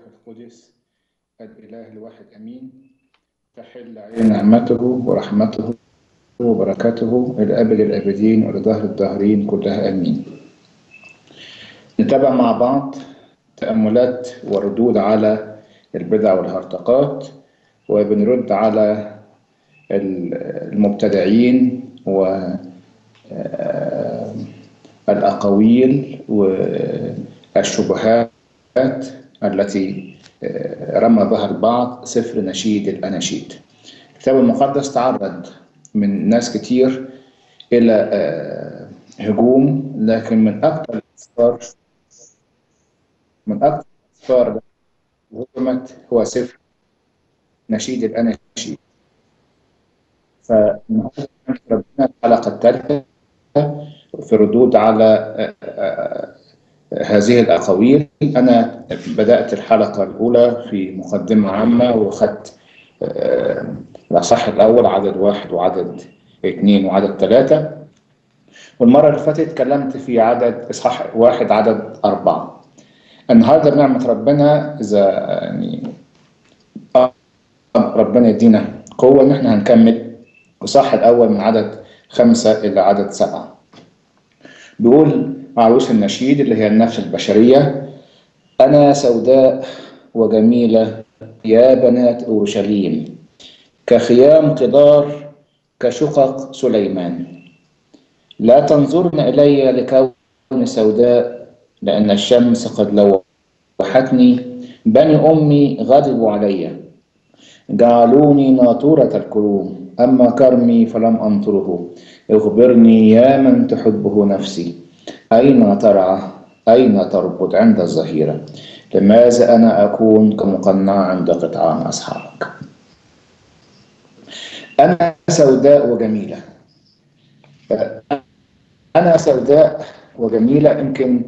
القدس الإله الواحد أمين تحل علينا نعمته ورحمته وبركاته إلى أبد الآبدين وإلى ظهر الداهرين كلها آمين نتابع مع بعض تأملات وردود على البدع والهرطقات وبنرد على المبتدعين والأقاويل والشبهات التي رمى بها البعض سفر نشيد الأناشيد الكتاب المقدس تعرض من ناس كتير إلى هجوم لكن من أكثر الأسفار من أكثر الأسفار هجمت هو سفر نشيد الأناشيد فالنهارده ربنا الحلقة الثالثة في ردود على هذه الأقاويل أنا بدأت الحلقة الأولى في مقدمة عامة وأخذت الأصح الأول عدد واحد وعدد اثنين وعدد ثلاثة والمرة اللي فاتت اتكلمت في عدد إصحاح واحد عدد أربعة النهاردة بنعمة ربنا إذا يعني ربنا يدينا قوة إن إحنا هنكمل الإصحاح الأول من عدد خمسة إلى عدد سبعة بيقول عروس النشيد اللي هي النفس البشرية أنا سوداء وجميلة يا بنات أورشليم كخيام قدار كشقق سليمان لا تنظرن إلي لكون سوداء لأن الشمس قد لوحتني بني أمي غضبوا علي جعلوني ناطورة الكروم أما كرمي فلم أنطره اخبرني يا من تحبه نفسي أين ترعى أين تربط عند الظهيرة لماذا أنا أكون كمقنع عند قطعان أصحابك أنا سوداء وجميلة أنا سوداء وجميلة يمكن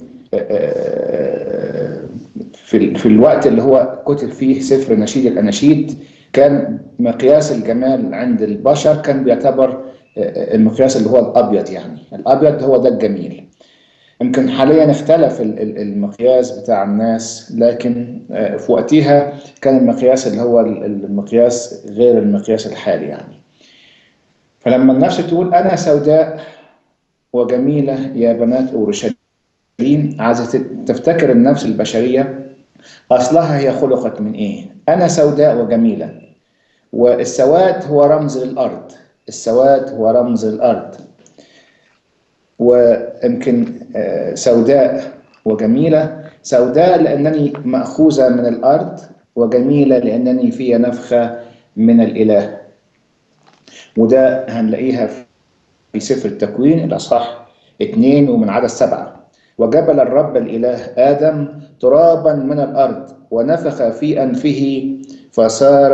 في في الوقت اللي هو كتب فيه سفر نشيد الأناشيد كان مقياس الجمال عند البشر كان بيعتبر المقياس اللي هو الأبيض يعني الأبيض هو ده الجميل يمكن حاليا اختلف المقياس بتاع الناس لكن في وقتها كان المقياس اللي هو المقياس غير المقياس الحالي يعني فلما النفس تقول أنا سوداء وجميلة يا بنات أورشليم عايزة تفتكر النفس البشرية أصلها هي خلقت من إيه؟ أنا سوداء وجميلة والسواد هو رمز للأرض السواد هو رمز الأرض ويمكن سوداء وجميلة سوداء لأنني مأخوذة من الأرض وجميلة لأنني في نفخة من الإله وده هنلاقيها في سفر التكوين الأصحاح اثنين ومن عدد سبعة وجبل الرب الإله آدم ترابا من الأرض ونفخ في أنفه فصار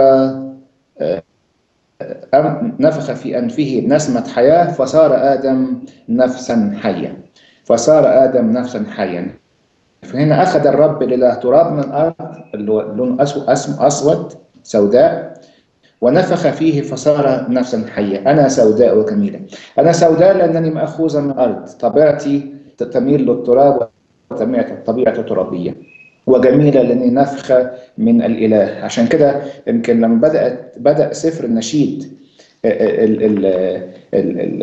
نفخ في أنفه نسمة حياة فصار آدم نفسا حيا فصار آدم نفسا حيا فهنا أخذ الرب الإله تراب من الأرض اللي هو لون أسود سوداء ونفخ فيه فصار نفسا حيا أنا سوداء وجميلة أنا سوداء لأنني مأخوذة من الأرض طبيعتي تميل للتراب وطبيعة ترابية وجميله لاني نفخه من الاله عشان كده يمكن لما بدات بدا سفر النشيد ال ال ال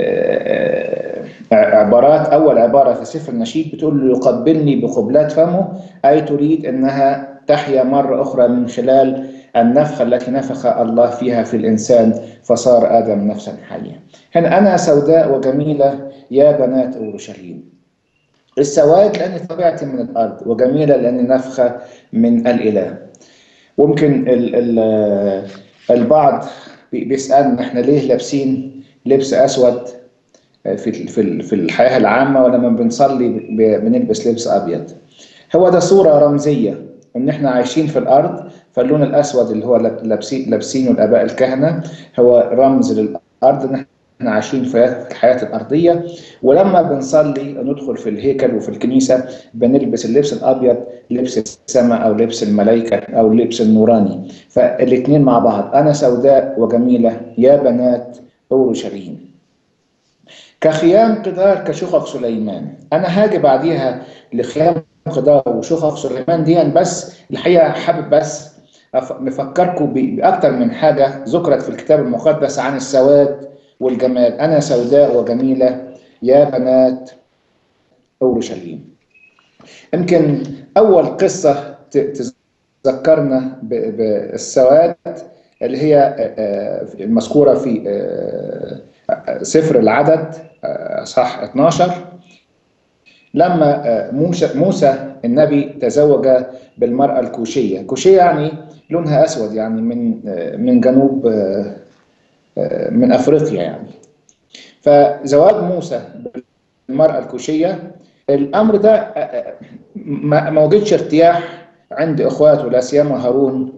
عبارات اول عباره في سفر النشيد بتقول له يقبلني بقبلات فمه اي تريد انها تحيا مره اخرى من خلال النفخه التي نفخ الله فيها في الانسان فصار ادم نفسا حيا هنا انا سوداء وجميله يا بنات اورشليم السواد لأن طبيعتي من الأرض وجميلة لأن نفخة من الإله وممكن ال ال البعض بيسألنا احنا ليه لابسين لبس أسود في في في الحياة العامة ولما بنصلي بنلبس لبس أبيض هو ده صورة رمزية إن احنا عايشين في الأرض فاللون الأسود اللي هو لابسينه الآباء الكهنة هو رمز للأرض إن احنا عايشين في الحياة الأرضية ولما بنصلي ندخل في الهيكل وفي الكنيسة بنلبس اللبس الأبيض لبس السماء أو لبس الملائكة أو اللبس النوراني فالاثنين مع بعض أنا سوداء وجميلة يا بنات أورشليم كخيام قدار كشقق سليمان أنا هاجي بعديها لخيام ده وشوخ سليمان دي بس الحقيقه حابب بس نفكركم باكثر من حاجه ذكرت في الكتاب المقدس عن السواد والجمال انا سوداء وجميله يا بنات اورشليم يمكن اول قصه تذكرنا بالسواد اللي هي المذكوره في سفر العدد صح 12 لما موسى موسى النبي تزوج بالمرأة الكوشية، كوشية يعني لونها أسود يعني من من جنوب من أفريقيا يعني. فزواج موسى بالمرأة الكوشية الأمر ده ما وجدش ارتياح عند إخواته لا سيما هارون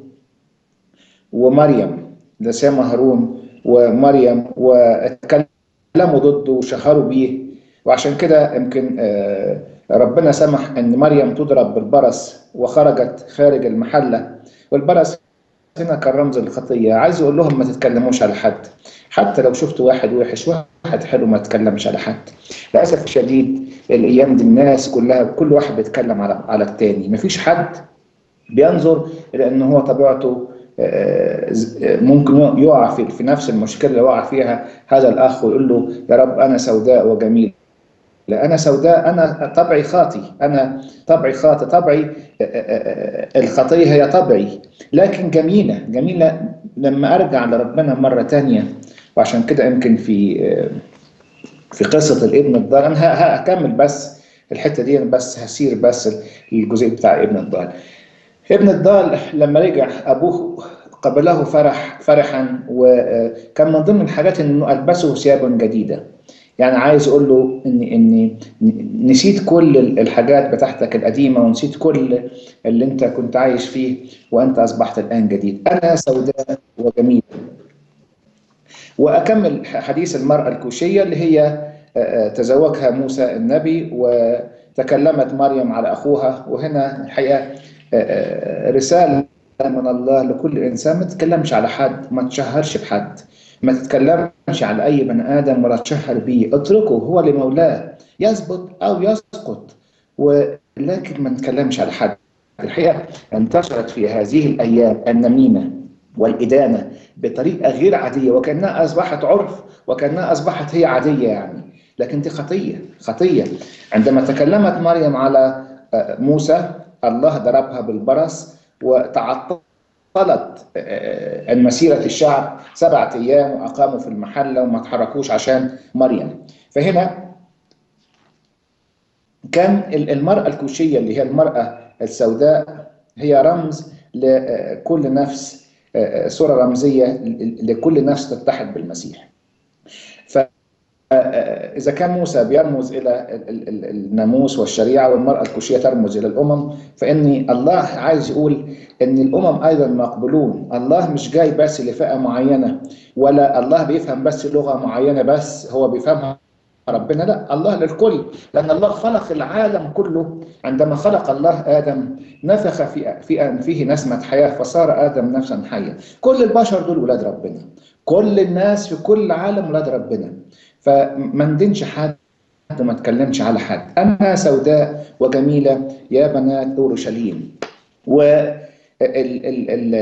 ومريم لا سيما هارون ومريم واتكلموا ضده وشهروا بيه وعشان كده يمكن ربنا سمح ان مريم تضرب بالبرص وخرجت خارج المحله والبرص هنا كان رمز الخطيه عايز اقول لهم ما تتكلموش على حد حتى لو شفت واحد وحش واحد حلو ما تتكلمش على حد للاسف الشديد الايام دي الناس كلها كل واحد بيتكلم على على التاني مفيش حد بينظر الى ان هو طبيعته ممكن يقع في, في نفس المشكله اللي وقع فيها هذا الاخ ويقول له يا رب انا سوداء وجميل لا انا سوداء انا طبعي خاطي انا طبعي خاطي طبعي الخطيه هي طبعي لكن جميله جميله لما ارجع لربنا مره تانية وعشان كده يمكن في في قصه الابن الضال انا هكمل بس الحته دي بس هسير بس الجزء بتاع ابن الضال ابن الضال لما رجع ابوه قبله فرح فرحا وكان من ضمن الحاجات انه البسه ثيابا جديده يعني عايز اقول له ان ان نسيت كل الحاجات بتاعتك القديمه ونسيت كل اللي انت كنت عايش فيه وانت اصبحت الان جديد انا سوداء وجميله واكمل حديث المراه الكوشيه اللي هي تزوجها موسى النبي وتكلمت مريم على اخوها وهنا الحقيقه رساله من الله لكل انسان ما تتكلمش على حد ما تشهرش بحد ما تتكلمش على اي بني ادم ولا تشهر بيه اتركه هو لمولاه يثبت او يسقط ولكن ما نتكلمش على حد الحقيقه انتشرت في هذه الايام النميمه والادانه بطريقه غير عاديه وكانها اصبحت عرف وكانها اصبحت هي عاديه يعني لكن دي خطيه خطيه عندما تكلمت مريم على موسى الله ضربها بالبرص وتعطلت مسيرة الشعب سبعة أيام وأقاموا في المحلة وما تحركوش عشان مريم فهنا كان المرأة الكوشية اللي هي المرأة السوداء هي رمز لكل نفس صورة رمزية لكل نفس تتحد بالمسيح ف إذا كان موسى بيرمز إلى الناموس والشريعة والمرأة الكوشية ترمز إلى الأمم فإن الله عايز يقول إن الأمم أيضا مقبولون الله مش جاي بس لفئة معينة ولا الله بيفهم بس لغة معينة بس هو بيفهمها ربنا لا الله للكل لأن الله خلق العالم كله عندما خلق الله آدم نفخ في في أنفه نسمة حياة فصار آدم نفسا حيا كل البشر دول ولاد ربنا كل الناس في كل عالم ولاد ربنا فما ندينش حد ما تكلمش على حد انا سوداء وجميله يا بنات اورشليم و ال ال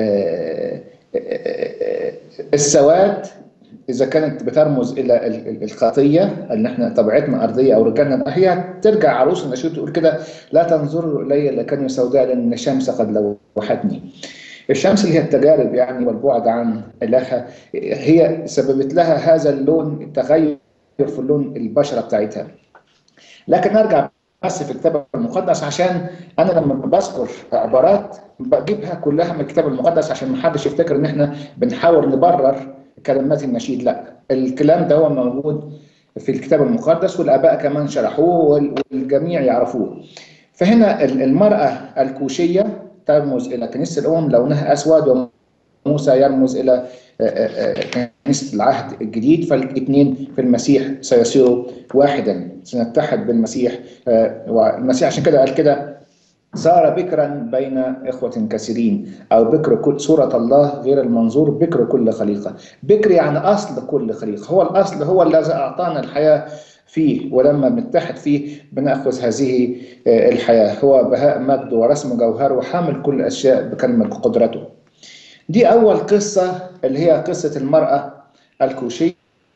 السواد اذا كانت بترمز الى الخطيه ان احنا طبيعتنا ارضيه او رجالنا هي ترجع عروس النشيد تقول كده لا تنظروا الي لكني سوداء لان الشمس قد لوحتني الشمس اللي هي التجارب يعني والبعد عن إلهها هي سببت لها هذا اللون التغير في اللون البشرة بتاعتها لكن أرجع بس في الكتاب المقدس عشان أنا لما بذكر عبارات بجيبها كلها من الكتاب المقدس عشان ما حدش يفتكر إن إحنا بنحاول نبرر كلمات النشيد لا الكلام ده هو موجود في الكتاب المقدس والآباء كمان شرحوه والجميع يعرفوه فهنا المرأة الكوشية ترمز إلى كنيسة الأمم لونها أسود وموسى يرمز إلى كنيسة العهد الجديد فالاثنين في المسيح سيصيروا واحدا سنتحد بالمسيح والمسيح عشان كده قال كده صار بكرا بين إخوة كثيرين أو بكر كل صورة الله غير المنظور بكر كل خليقة بكر يعني أصل كل خليقة هو الأصل هو الذي أعطانا الحياة فيه ولما بنتحد فيه بناخذ هذه الحياه هو بهاء مجد ورسم جوهره وحامل كل الاشياء بكلمه قدرته دي اول قصه اللي هي قصه المراه الكوشيه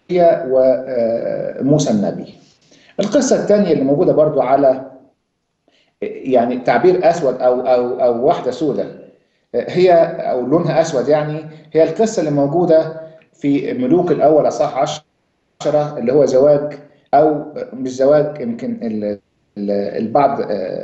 وموسى النبي القصه الثانيه اللي موجوده برضو على يعني تعبير اسود او او او واحده سوداء هي او لونها اسود يعني هي القصه اللي موجوده في ملوك الاول اصح 10 اللي هو زواج او مش زواج يمكن البعض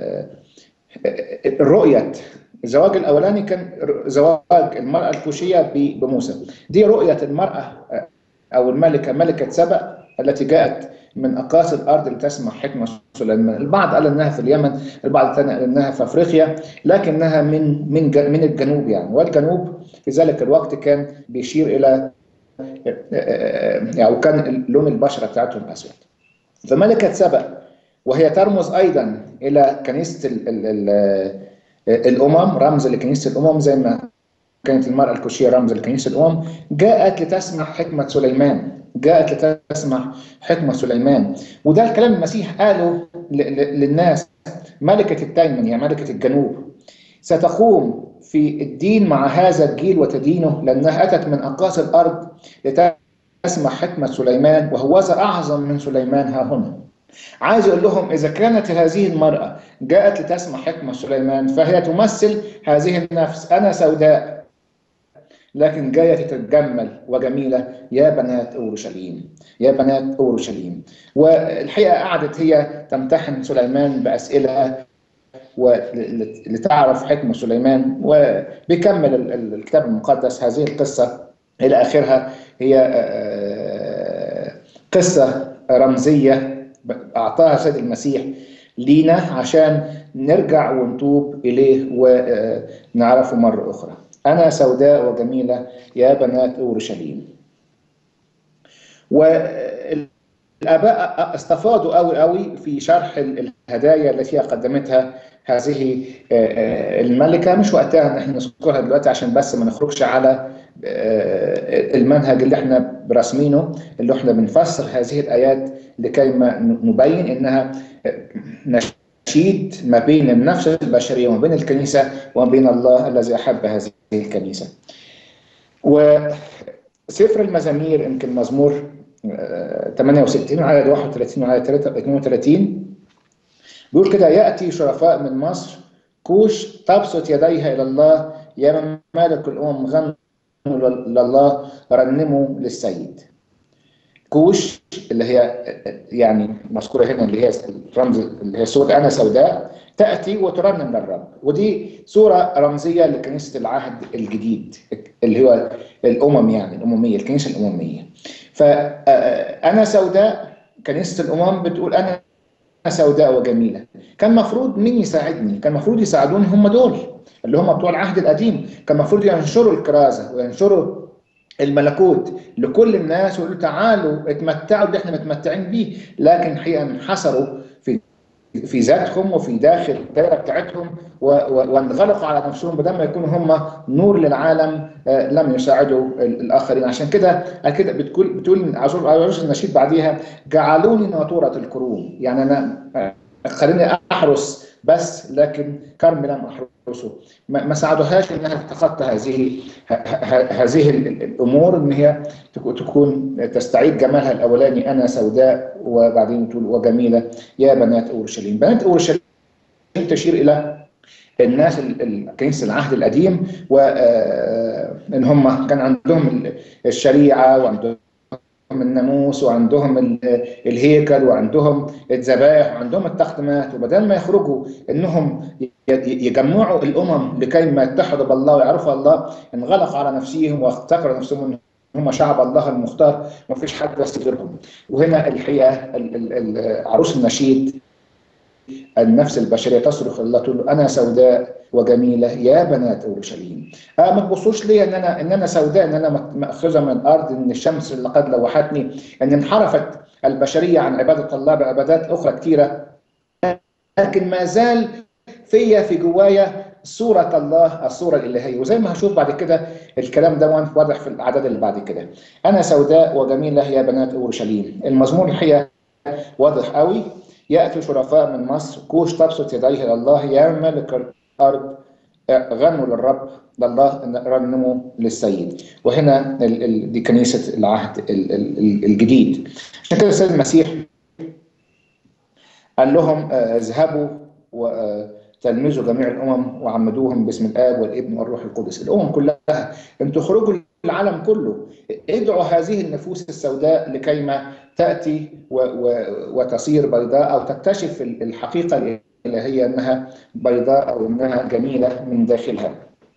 الرؤيه الزواج الاولاني كان زواج المراه الكوشيه بموسى دي رؤيه المراه او الملكه ملكه سبأ التي جاءت من اقاصي الارض لتسمع حكمه سليمان، البعض قال انها في اليمن، البعض الثاني قال انها في افريقيا، لكنها من من من الجنوب يعني، والجنوب في ذلك الوقت كان بيشير الى يعني وكان لون البشره بتاعتهم اسود. فملكه سبأ وهي ترمز ايضا الى كنيسه ال ال ال الامم رمز لكنيسه الامم زي ما كانت المراه الكوشيه رمز لكنيسه الامم جاءت لتسمع حكمه سليمان جاءت لتسمع حكمة سليمان وده الكلام المسيح قاله للناس ملكة التيمن هي ملكة الجنوب ستقوم في الدين مع هذا الجيل وتدينه لأنها أتت من أقاصي الأرض لتسمع حكمة سليمان وهو أعظم من سليمان ها هنا عايز يقول لهم إذا كانت هذه المرأة جاءت لتسمع حكمة سليمان فهي تمثل هذه النفس أنا سوداء لكن جايه تتجمل وجميله يا بنات اورشليم يا بنات اورشليم والحقيقه قعدت هي تمتحن سليمان باسئله ولتعرف حكمه سليمان وبيكمل الكتاب المقدس هذه القصه الى اخرها هي قصه رمزيه اعطاها سيد المسيح لينا عشان نرجع ونتوب اليه ونعرفه مره اخرى أنا سوداء وجميلة يا بنات أورشليم والآباء استفاضوا قوي قوي في شرح الهدايا التي قدمتها هذه الملكة مش وقتها ان احنا نذكرها دلوقتي عشان بس ما نخرجش على المنهج اللي احنا برسمينه اللي احنا بنفسر هذه الآيات لكي ما نبين انها تشيد ما بين النفس البشرية وما بين الكنيسة وما بين الله الذي أحب هذه الكنيسة وسفر المزامير يمكن مزمور 68 عدد 31 وعدد 32 بيقول كده يأتي شرفاء من مصر كوش تبسط يديها إلى الله يا مالك الأمم غنوا لله رنموا للسيد كوش اللي هي يعني مذكوره هنا اللي هي الرمز اللي هي صوره انا سوداء تاتي وترنم للرب ودي صوره رمزيه لكنيسه العهد الجديد اللي هو الامم يعني الامميه الكنيسه الامميه فانا سوداء كنيسه الامم بتقول انا سوداء وجميله كان مفروض مين يساعدني كان مفروض يساعدوني هم دول اللي هم بتوع العهد القديم كان مفروض ينشروا الكرازه وينشروا الملكوت لكل الناس ويقولوا تعالوا اتمتعوا اللي احنا متمتعين بيه لكن الحقيقه انحصروا في في ذاتهم وفي داخل الدائره بتاعتهم وانغلقوا على نفسهم بدل ما يكونوا هم نور للعالم لم يساعدوا الاخرين عشان كده كده بتقول بتقول عروس النشيد بعديها جعلوني ناطوره الكروم يعني انا خليني احرس بس لكن كرم لم احرسه ما ساعدوهاش انها تتخطى هذه هذه الامور ان هي تكون تستعيد جمالها الاولاني انا سوداء وبعدين تقول وجميله يا بنات اورشليم بنات اورشليم تشير الى الناس كنيسه العهد القديم وان هم كان عندهم الشريعه وعندهم الناموس وعندهم الهيكل وعندهم الذبائح وعندهم التقدمات وبدل ما يخرجوا انهم يجمعوا الامم لكي ما يتحدوا بالله ويعرفوا الله انغلقوا على نفسهم وافتكروا نفسهم هم شعب الله المختار وما فيش حد بس غيرهم وهنا الحقيقه عروس النشيد النفس البشريه تصرخ الله تقول له انا سوداء وجميله يا بنات اورشليم آه ما تبصوش لي ان انا ان انا سوداء ان انا ماخذه من الارض ان الشمس اللي قد لوحتني ان انحرفت البشريه عن عباده الله بعبادات اخرى كثيره لكن ما زال فيا في جوايا صورة الله الصورة الإلهية وزي ما هشوف بعد كده الكلام ده واضح في الأعداد اللي بعد كده أنا سوداء وجميلة يا بنات أورشليم المزمور الحقيقة واضح قوي يأتي شرفاء من مصر كوش تبسط يديه إلى الله يا ملك الأرض غنوا للرب لله رنموا للسيد وهنا ال ال دي كنيسة العهد ال ال الجديد عشان كده السيد المسيح قال لهم اذهبوا وتلمذوا جميع الامم وعمدوهم باسم الاب والابن والروح القدس الامم كلها انتوا خرجوا العالم كله ادعوا هذه النفوس السوداء لكيما تاتي و و وتصير بيضاء او تكتشف الحقيقه الالهيه انها بيضاء او انها جميله من داخلها.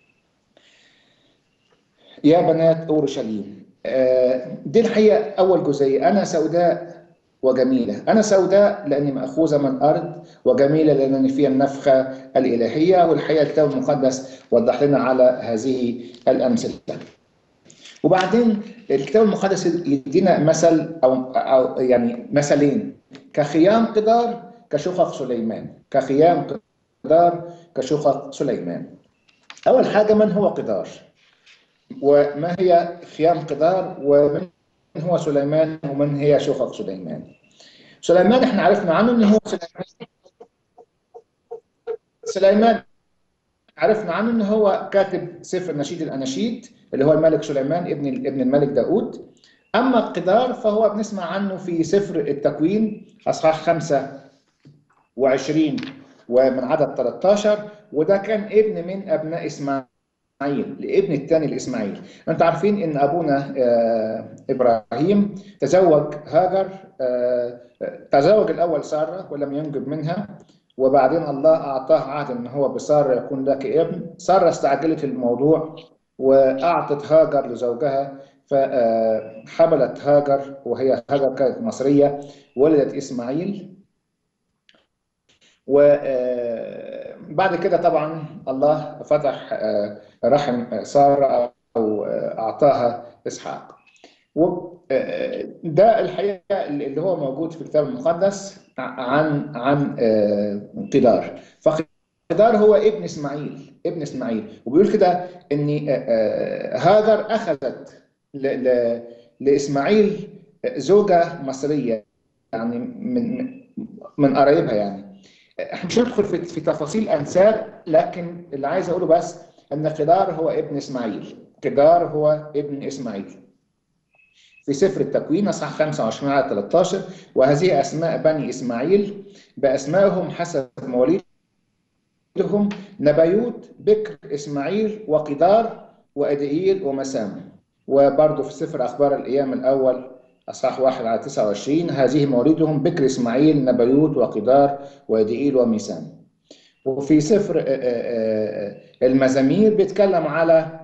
يا بنات اورشليم دي الحقيقه اول جزئيه انا سوداء وجميلة أنا سوداء لأني مأخوذة من الأرض وجميلة لأنني فيها النفخة الإلهية والحقيقة الكتاب المقدس وضح لنا على هذه الأمثلة وبعدين الكتاب المقدس يدينا مثل أو, أو يعني مثلين كخيام قدار كشقق سليمان كخيام قدار كشقق سليمان أول حاجة من هو قدار وما هي خيام قدار ومن هو سليمان ومن هي شقق سليمان سليمان احنا عرفنا عنه ان هو سليمان سليمان عرفنا عنه ان هو كاتب سفر نشيد الاناشيد اللي هو الملك سليمان ابن ابن الملك داود اما القدار فهو بنسمع عنه في سفر التكوين اصحاح 25 ومن عدد 13 وده كان ابن من ابناء اسماعيل اسماعيل الابن الثاني لاسماعيل انتوا عارفين ان ابونا ابراهيم تزوج هاجر تزوج الاول ساره ولم ينجب منها وبعدين الله اعطاه عهد ان هو بساره يكون لك ابن ساره استعجلت الموضوع واعطت هاجر لزوجها فحملت هاجر وهي هاجر كانت مصريه ولدت اسماعيل وبعد كده طبعا الله فتح رحم سارة أو أعطاها إسحاق وده الحقيقة اللي هو موجود في الكتاب المقدس عن عن قدار فقدار هو ابن إسماعيل ابن إسماعيل وبيقول كده إن هاجر أخذت لإسماعيل زوجة مصرية يعني من من قرايبها يعني احنا مش هندخل في, في تفاصيل انساب لكن اللي عايز اقوله بس ان قدار هو ابن اسماعيل قدار هو ابن اسماعيل في سفر التكوين اصحاح 25 على 13 وهذه اسماء بني اسماعيل باسمائهم حسب مواليدهم نبيوت بكر اسماعيل وقدار وادئيل ومسام وبرضه في سفر اخبار الايام الاول أصحاح واحد على 29 هذه مواليدهم بكر إسماعيل نبيوت وقدار وادئيل وميسان وفي سفر المزامير بيتكلم على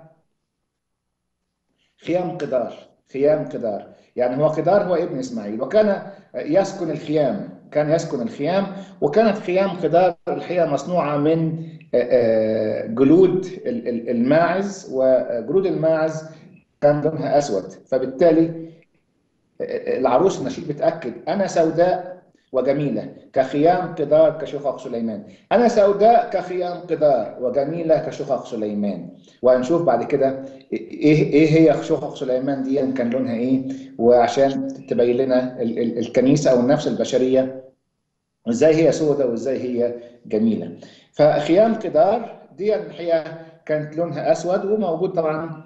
خيام قدار خيام قدار يعني هو قدار هو ابن إسماعيل وكان يسكن الخيام كان يسكن الخيام وكانت خيام قدار الحقيقة مصنوعة من جلود الماعز وجلود الماعز كان لونها أسود فبالتالي العروس النشيد بتأكد أنا سوداء وجميلة كخيام قدار كشقق سليمان أنا سوداء كخيام قدار وجميلة كشقق سليمان وهنشوف بعد كده إيه إيه هي شقق سليمان دي كان لونها إيه وعشان تبين لنا ال ال الكنيسة أو النفس البشرية وإزاي هي سوداء وإزاي هي جميلة فخيام قدار دي الحقيقة كانت لونها أسود وموجود طبعا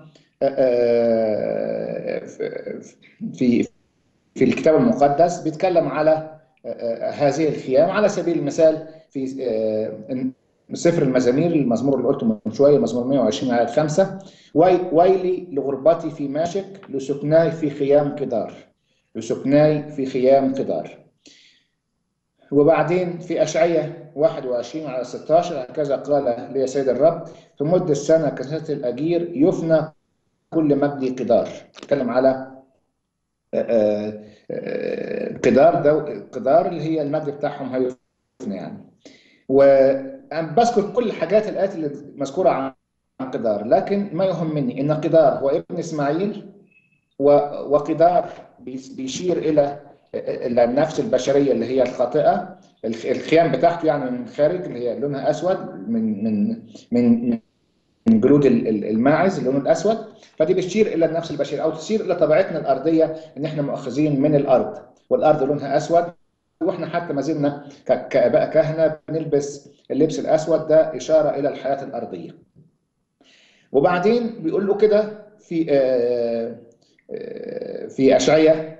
في في الكتاب المقدس بيتكلم على هذه الخيام على سبيل المثال في سفر المزامير المزمور اللي قلته من شويه مزمور 120 آية 5 ويلي لغربتي في ماشك لسكناي في خيام قدار لسكناي في خيام قدار وبعدين في أشعية 21 على 16 هكذا قال لي سيد الرب في مدة السنة كثرة الأجير يفنى كل مجدي قدار تكلم على قدار ده قدار اللي هي المجد بتاعهم هيفنى يعني وبذكر كل الحاجات الآيات اللي مذكورة عن قدار لكن ما يهمني إن قدار هو ابن إسماعيل وقدار بيشير إلى النفس البشرية اللي هي الخاطئة الخيام بتاعته يعني من الخارج اللي هي لونها أسود من من من من جلود الماعز اللون الاسود فدي بتشير الى النفس البشريه او تشير الى طبيعتنا الارضيه ان احنا مؤخذين من الارض والارض لونها اسود واحنا حتى ما زلنا كاباء كهنه بنلبس اللبس الاسود ده اشاره الى الحياه الارضيه وبعدين بيقول له كده في آآ آآ في اشعياء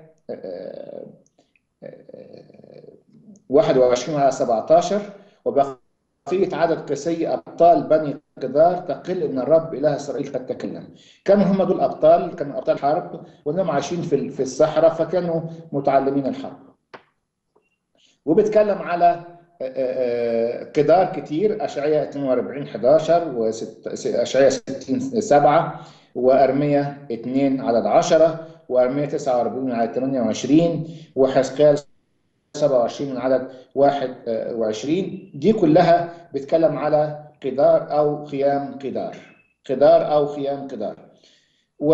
21 على 17 وبقيه عدد قسي ابطال بني قدار تقل ان الرب اله اسرائيل قد تكلم كانوا هم دول ابطال كانوا ابطال حرب وانهم عايشين في في الصحراء فكانوا متعلمين الحرب وبيتكلم على قدار كتير اشعياء 42 11 واشعياء 60 7 وارميا 2 عدد 10 وارميا 49 عدد 28 وحزقيال 27 من عدد 21 دي كلها بتتكلم على قدار او خيام قدار قدار او خيام قدار و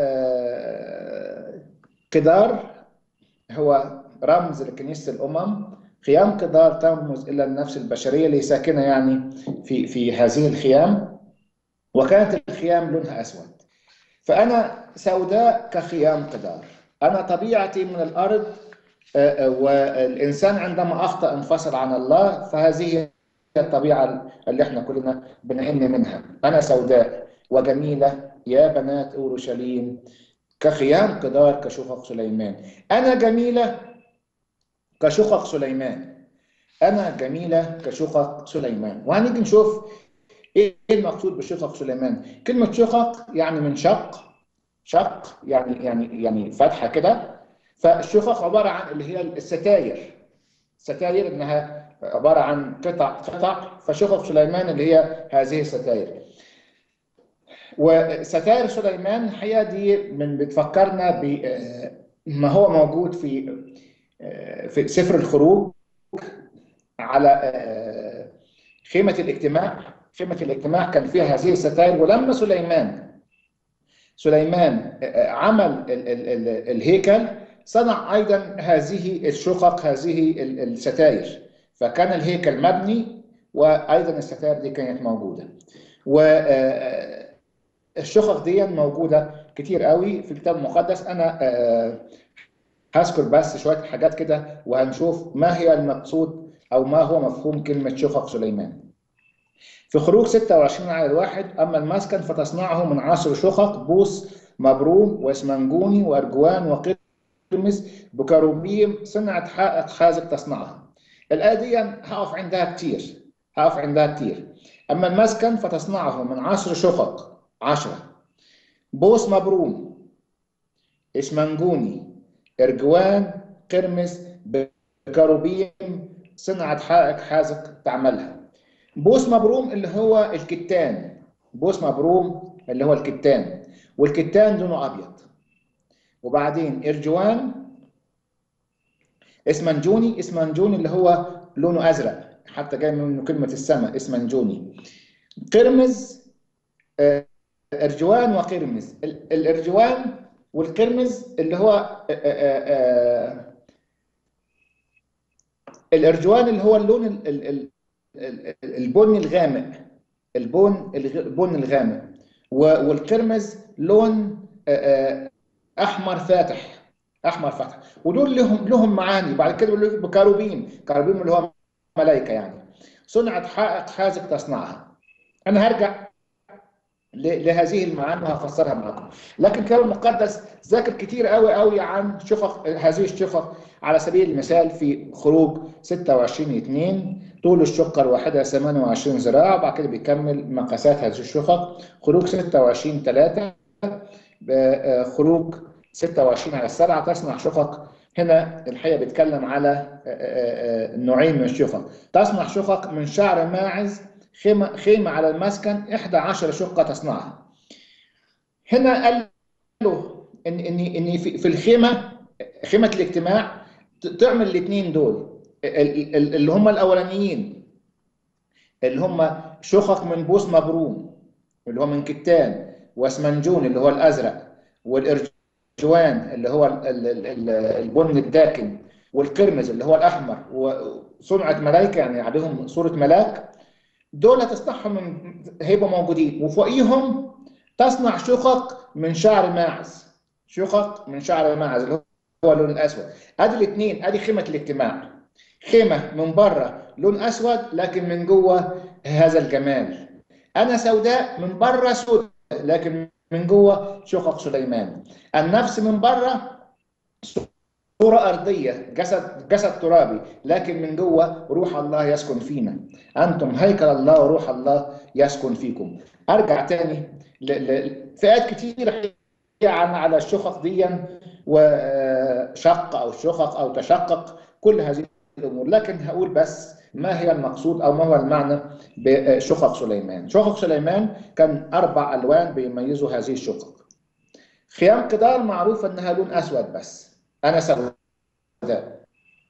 قدار هو رمز لكنيسه الامم خيام قدار ترمز الى النفس البشريه اللي ساكنه يعني في في هذه الخيام وكانت الخيام لونها اسود فانا سوداء كخيام قدار انا طبيعتي من الارض والانسان عندما اخطا انفصل عن الله فهذه هي الطبيعه اللي احنا كلنا بنئن منها انا سوداء وجميله يا بنات اورشليم كخيام قدار كشقق سليمان انا جميله كشقق سليمان انا جميله كشقق سليمان وهنيجي نشوف ايه المقصود بشقق سليمان كلمه شقق يعني من شق شق يعني يعني يعني فتحه كده فالشقق عباره عن اللي هي الستاير ستاير انها عباره عن قطع قطع فشقق سليمان اللي هي هذه الستاير وستاير سليمان الحقيقه دي من بتفكرنا بما هو موجود في في سفر الخروج على خيمه الاجتماع خيمه الاجتماع كان فيها هذه الستاير ولما سليمان سليمان عمل الهيكل صنع ايضا هذه الشقق هذه الستاير فكان الهيكل مبني وايضا الستاير دي كانت موجوده والشقق دي موجوده كتير قوي في الكتاب المقدس انا هذكر بس شويه حاجات كده وهنشوف ما هي المقصود او ما هو مفهوم كلمه شقق سليمان في خروج 26 على الواحد اما المسكن فتصنعه من عشر شقق بوس مبروم واسمنجوني وارجوان وقط تلمس بكروبيم صنعت حائط خازق تصنعها الآية دي هقف عندها كتير هقف عندها كتير أما المسكن فتصنعه من عشر شقق عشرة بوس مبروم إسمنجوني إرجوان قرمز بكروبيم صنعت حائط خازق تعملها بوس مبروم اللي هو الكتان بوس مبروم اللي هو الكتان والكتان لونه أبيض وبعدين ارجوان اسمنجوني اسمنجوني اللي هو لونه ازرق حتى جاي منه كلمه السماء اسمنجوني قرمز ارجوان وقرمز الارجوان والقرمز اللي هو الارجوان اللي هو اللون البني الغامق البن البن الغامق والقرمز لون احمر فاتح احمر فاتح ودول لهم لهم معاني بعد كده بيقول بكاروبيم كاروبيم اللي هو ملائكه يعني صنعت حائط خازق تصنعها انا هرجع لهذه المعاني وهفسرها معكم لكن الكتاب المقدس ذاكر كتير قوي قوي عن شفق هذه الشفق على سبيل المثال في خروج 26 2 طول الشقه الواحده 28 ذراع وبعد كده بيكمل مقاسات هذه الشفق خروج 26 3 خروج 26 على السبعة تصنع شقق هنا الحقيقة بيتكلم على نوعين من الشقق تصنع شقق من شعر ماعز خيمة, خيمة على المسكن 11 شقة تصنعها هنا قال له ان ان ان في الخيمة خيمة الاجتماع تعمل الاثنين دول اللي هم الاولانيين اللي هم شقق من بوس مبروم اللي هو من كتان واسمنجون اللي هو الازرق والارجوان اللي هو البن الداكن والقرمز اللي هو الاحمر وصنعه ملائكه يعني عليهم صوره ملاك دول تصنعهم من هيبقوا موجودين وفوقيهم تصنع شقق من شعر ماعز شقق من شعر ماعز اللي هو اللون الاسود ادي الاثنين ادي خيمه الاجتماع خيمة من بره لون أسود لكن من جوه هذا الجمال أنا سوداء من بره سوداء لكن من جوه شقق سليمان النفس من بره صورة أرضية جسد جسد ترابي لكن من جوه روح الله يسكن فينا أنتم هيكل الله وروح الله يسكن فيكم أرجع تاني لفئات كتيرة عن على الشقق دي وشق أو شقق أو تشقق كل هذه الأمور لكن هقول بس ما هي المقصود أو ما هو المعنى بشقق سليمان شقق سليمان كان أربع ألوان بيميزوا هذه الشقق خيام قدار معروف أنها لون أسود بس أنا سوداء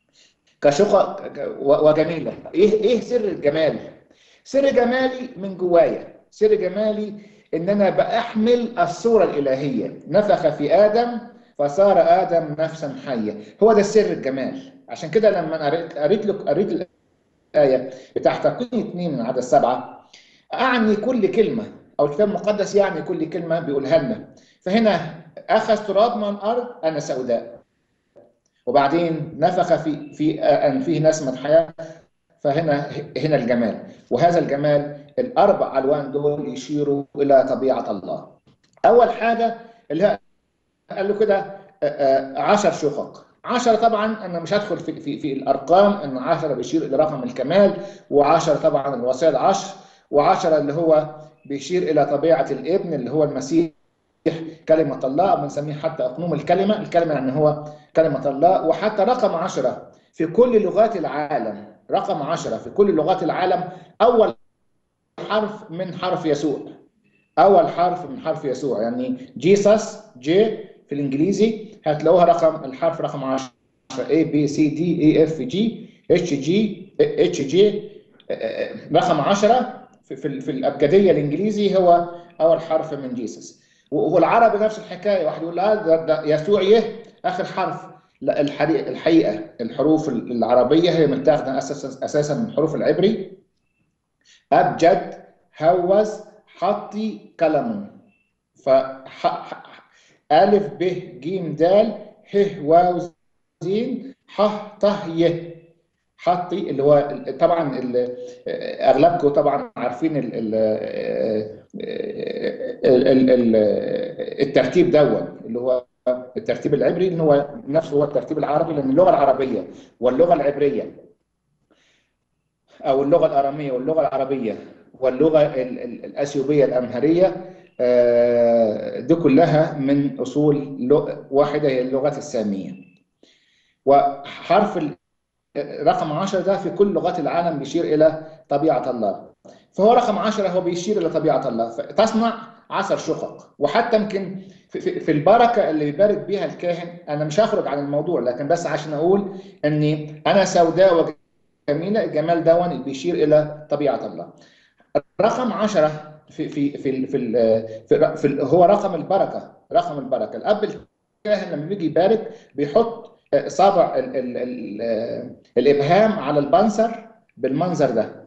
كشقق وجميلة إيه إيه سر الجمال؟ سر جمالي من جوايا سر جمالي إن أنا بأحمل الصورة الإلهية نفخ في آدم فصار آدم نفسا حية هو ده سر الجمال عشان كده لما قريت قريت لك قريت الآية بتاعت تكوين اثنين من عدد سبعة أعني كل كلمة أو الكتاب المقدس يعني كل كلمة بيقولها لنا فهنا أخذ تراب من الأرض أنا سوداء وبعدين نفخ في في أنفه نسمة حياة فهنا هنا الجمال وهذا الجمال الأربع ألوان دول يشيروا إلى طبيعة الله أول حاجة اللي هي قال له كده عشر شقق عشرة طبعا أنا مش هدخل في, في, في الأرقام أن عشرة بيشير إلى رقم الكمال وعشرة طبعا الوصية العشر وعشرة اللي هو بيشير إلى طبيعة الابن اللي هو المسيح كلمة الله أو بنسميه حتى أقنوم الكلمة الكلمة يعني هو كلمة الله وحتى رقم عشرة في كل لغات العالم رقم عشرة في كل لغات العالم أول حرف من حرف يسوع أول حرف من حرف يسوع يعني جيسس جي في الإنجليزي هتلاقوها رقم الحرف رقم 10 A B C D E F G H G H G رقم 10 في, في, في الأبجدية الإنجليزي هو أول حرف من جيسس والعربي نفس الحكاية واحد يقول لا ده, ده يسوع يه آخر حرف لا الحقيقة الحروف العربية هي متاخدة أساسا أساسا من الحروف العبري أبجد هوز حطي كلم ف ألف ب ج د ه واو زين ح ط ي حطي اللي هو طبعا اغلبكم طبعا عارفين ال ال ال ال الترتيب دون اللي هو الترتيب العبري اللي هو نفسه هو الترتيب العربي لان اللغه العربيه واللغه العبريه او اللغه الاراميه واللغه العربيه واللغه الاثيوبيه الامهريه دي كلها من اصول واحده هي اللغات الساميه وحرف رقم 10 ده في كل لغات العالم بيشير الى طبيعه الله فهو رقم 10 هو بيشير الى طبيعه الله تصنع عشر شقق وحتى يمكن في البركه اللي بيبارك بيها الكاهن انا مش هخرج عن الموضوع لكن بس عشان اقول اني انا سوداء وجميله الجمال دون بيشير الى طبيعه الله رقم 10 في في في في, في, في هو رقم البركه رقم البركه الاب الكاهن لما بيجي يبارك بيحط صابع ال ال ال الابهام على البنصر بالمنظر ده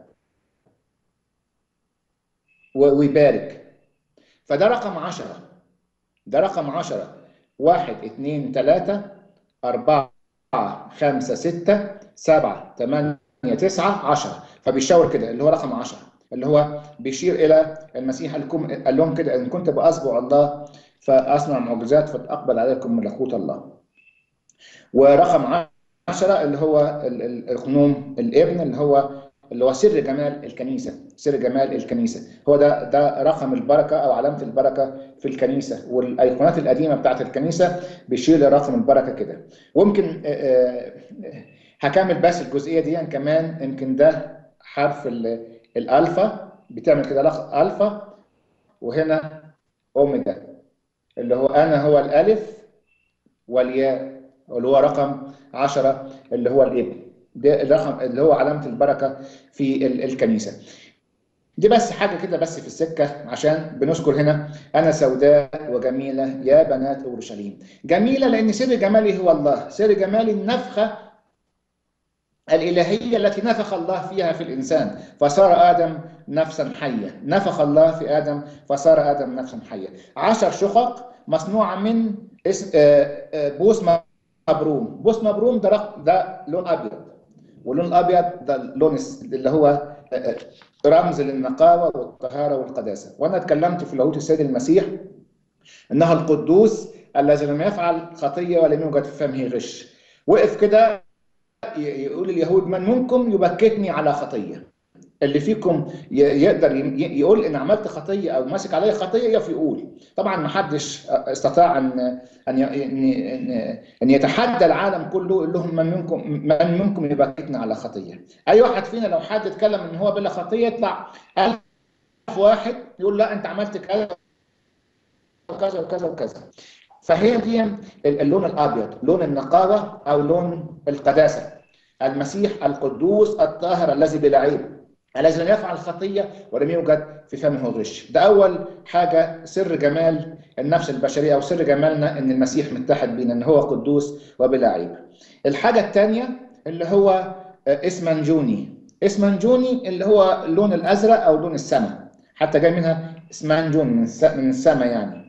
ويبارك فده رقم 10 ده رقم 10 واحد اثنين ثلاثة أربعة خمسة ستة سبعة ثمانية تسعة عشرة فبيشاور كده اللي هو رقم 10 اللي هو بيشير الى المسيح قال لهم كده ان كنت باصبع الله فاصنع معجزات فتقبل عليكم ملكوت الله. ورقم 10 اللي هو القنوم الابن اللي هو اللي هو سر جمال الكنيسه، سر جمال الكنيسه، هو ده ده رقم البركه او علامه البركه في الكنيسه، والايقونات القديمه بتاعت الكنيسه بيشير لرقم البركه كده. ويمكن هكمل بس الجزئيه دي كمان يمكن ده حرف الالفا بتعمل كده الفا وهنا اوميجا اللي هو انا هو الالف والياء اللي هو رقم 10 اللي هو الابن ده الرقم اللي هو علامه البركه في الكنيسه دي بس حاجه كده بس في السكه عشان بنذكر هنا انا سوداء وجميله يا بنات اورشليم جميله لان سر جمالي هو الله سر جمالي النفخه الإلهية التي نفخ الله فيها في الإنسان فصار آدم نفسا حية نفخ الله في آدم فصار آدم نفسا حية عشر شقق مصنوعة من اسم بوس مبروم بوس مبروم ده, ده لون أبيض واللون الابيض ده اللون اللي هو رمز للنقاوه والطهاره والقداسه وانا اتكلمت في لاهوت السيد المسيح انه القدوس الذي لم يفعل خطيه ولم يوجد في فمه غش وقف كده يقول اليهود من منكم يبكتني على خطيه اللي فيكم يقدر يقول ان عملت خطيه او ماسك عليا خطيه يقف يقول طبعا ما حدش استطاع ان ان ان يتحدى العالم كله يقول لهم من منكم من منكم يبكتنا على خطيه اي واحد فينا لو حد اتكلم ان هو بلا خطيه يطلع ألف واحد يقول لا انت عملت كذا وكذا وكذا وكذا فهي دي اللون الابيض لون النقاوه او لون القداسه المسيح القدوس الطاهر الذي بلا عيب الذي لم يفعل خطيه ولم يوجد في فمه غش ده اول حاجه سر جمال النفس البشريه او سر جمالنا ان المسيح متحد بينا ان هو قدوس وبلا عيب الحاجه الثانيه اللي هو اسمنجوني اسمنجوني اللي هو اللون الازرق او لون السماء حتى جاي منها اسمنجون من السماء يعني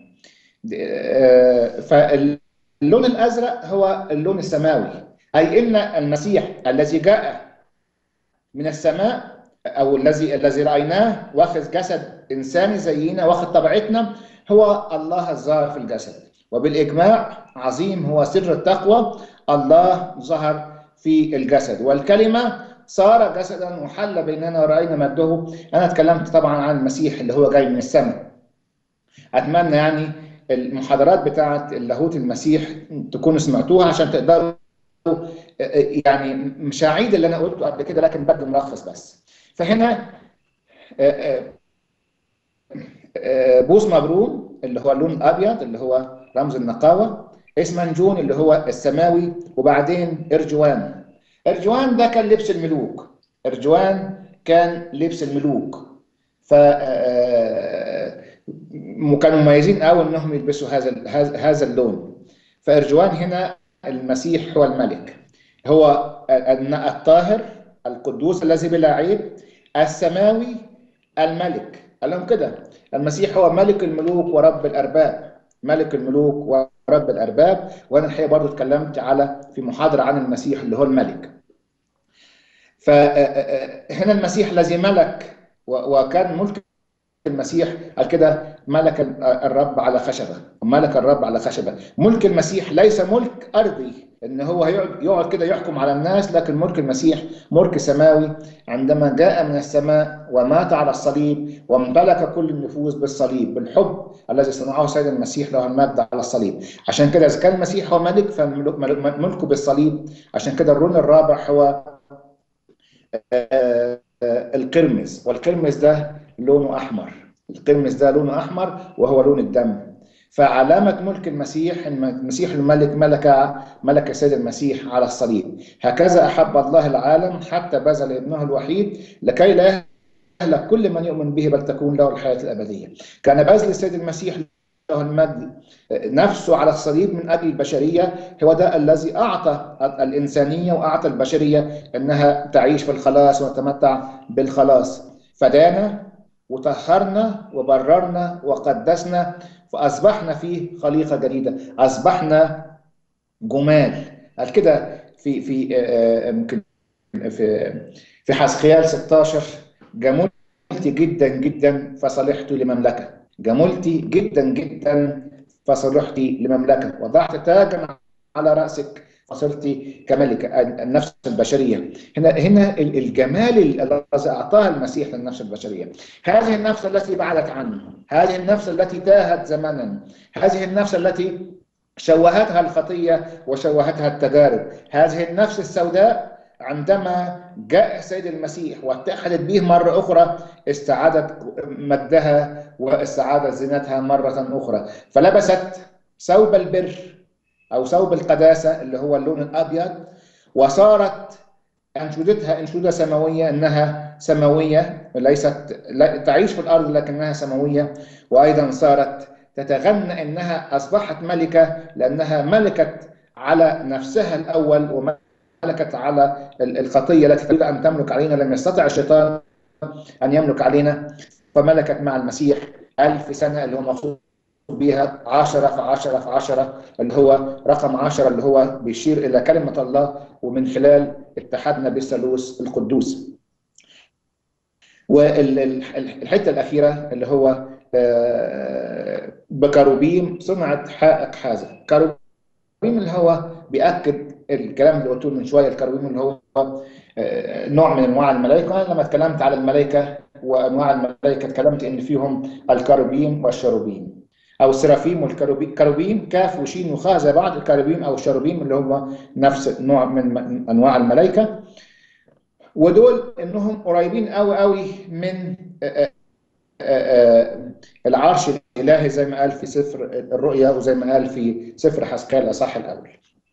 فاللون الازرق هو اللون السماوي اي ان المسيح الذي جاء من السماء او الذي الذي رايناه واخذ جسد انساني زينا واخذ طبيعتنا هو الله الظاهر في الجسد وبالاجماع عظيم هو سر التقوى الله ظهر في الجسد والكلمه صار جسدا وحل بيننا وراينا مجده انا اتكلمت طبعا عن المسيح اللي هو جاي من السماء اتمنى يعني المحاضرات بتاعه اللاهوت المسيح تكونوا سمعتوها عشان تقدروا يعني مش هعيد اللي انا قلته قبل كده لكن بدي ملخص بس فهنا بوس مبروم اللي هو اللون الابيض اللي هو رمز النقاوه اسمنجون اللي هو السماوي وبعدين ارجوان ارجوان ده كان لبس الملوك ارجوان كان لبس الملوك ف كانوا مميزين قوي انهم يلبسوا هذا هذا اللون فارجوان هنا المسيح هو الملك هو الطاهر القدوس الذي بلا عيب السماوي الملك قال لهم كده المسيح هو ملك الملوك ورب الارباب ملك الملوك ورب الارباب وانا الحقيقه برضو اتكلمت على في محاضره عن المسيح اللي هو الملك فهنا المسيح الذي ملك وكان ملك المسيح قال كده ملك الرب على خشبه ملك الرب على خشبه ملك المسيح ليس ملك ارضي ان هو يقعد كده يحكم على الناس لكن ملك المسيح ملك سماوي عندما جاء من السماء ومات على الصليب وامتلك كل النفوس بالصليب بالحب الذي صنعه سيد المسيح له المجد على الصليب عشان كده اذا كان المسيح هو ملك فملكه بالصليب عشان كده اللون الرابع هو القرمز والقرمز ده لونه احمر القرمز ده لونه احمر وهو لون الدم فعلامة ملك المسيح المسيح الملك ملك ملك السيد المسيح على الصليب هكذا أحب الله العالم حتى بذل ابنه الوحيد لكي لا يهلك كل من يؤمن به بل تكون له الحياة الأبدية كان بذل السيد المسيح له المجد نفسه على الصليب من أجل البشرية هو ده الذي أعطى الإنسانية وأعطى البشرية أنها تعيش في الخلاص وتتمتع بالخلاص فدانا وطهرنا وبررنا وقدسنا فاصبحنا فيه خليقه جديده اصبحنا جمال قال كده في في يمكن في في حزقيال 16 جملت جدا جدا فصلحت لمملكه جملت جدا جدا فصلحت لمملكه وضعت تاجا على راسك فصرت كملكة النفس البشرية هنا هنا الجمال الذي أعطاه المسيح للنفس البشرية هذه النفس التي بعدت عنه هذه النفس التي تاهت زمنا هذه النفس التي شوهتها الخطية وشوهتها التجارب هذه النفس السوداء عندما جاء السيد المسيح واتحدت به مرة أخرى استعادت مجدها واستعادت زينتها مرة أخرى فلبست ثوب البر او ثوب القداسه اللي هو اللون الابيض وصارت انشودتها انشوده سماويه انها سماويه ليست لا تعيش في الارض لكنها سماويه وايضا صارت تتغنى انها اصبحت ملكه لانها ملكت على نفسها الاول وملكت على الخطيه التي تريد ان تملك علينا لم يستطع الشيطان ان يملك علينا فملكت مع المسيح ألف سنه اللي هو مقصود بيها 10 في 10 في 10 اللي هو رقم 10 اللي هو بيشير الى كلمه الله ومن خلال اتحادنا بالثالوث القدوس. والحته الاخيره اللي هو بكروبيم صنعت حائق حازه. كروبيم اللي هو بياكد الكلام اللي قلته من شويه الكروبيم اللي هو نوع من انواع الملائكه انا لما اتكلمت على الملائكه وانواع الملائكه اتكلمت ان فيهم الكروبيم والشروبيم او السرافيم والكروبيم كروبيم كاف وشين وخاء زي بعض الكروبيم او الشروبيم اللي هم نفس نوع من انواع الملائكه ودول انهم قريبين قوي قوي من العرش الالهي زي ما قال في سفر الرؤيا وزي ما قال في سفر حسقال الاصح الاول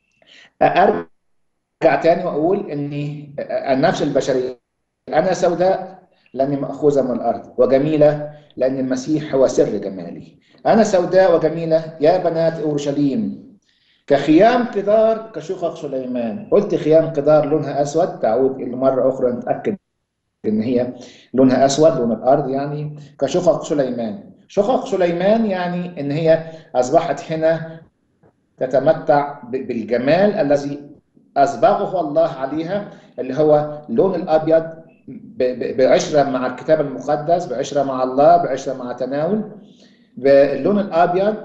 ارجع تاني واقول اني النفس البشريه انا سوداء لاني ماخوذه من الارض وجميله لان المسيح هو سر جمالي انا سوداء وجميله يا بنات اورشليم كخيام قدار كشقق سليمان قلت خيام قدار لونها اسود تعود الى مره اخرى نتاكد ان هي لونها اسود لون الارض يعني كشقق سليمان شقق سليمان يعني ان هي اصبحت هنا تتمتع بالجمال الذي أسبغه الله عليها اللي هو اللون الأبيض بعشرة مع الكتاب المقدس بعشرة مع الله بعشرة مع تناول باللون الأبيض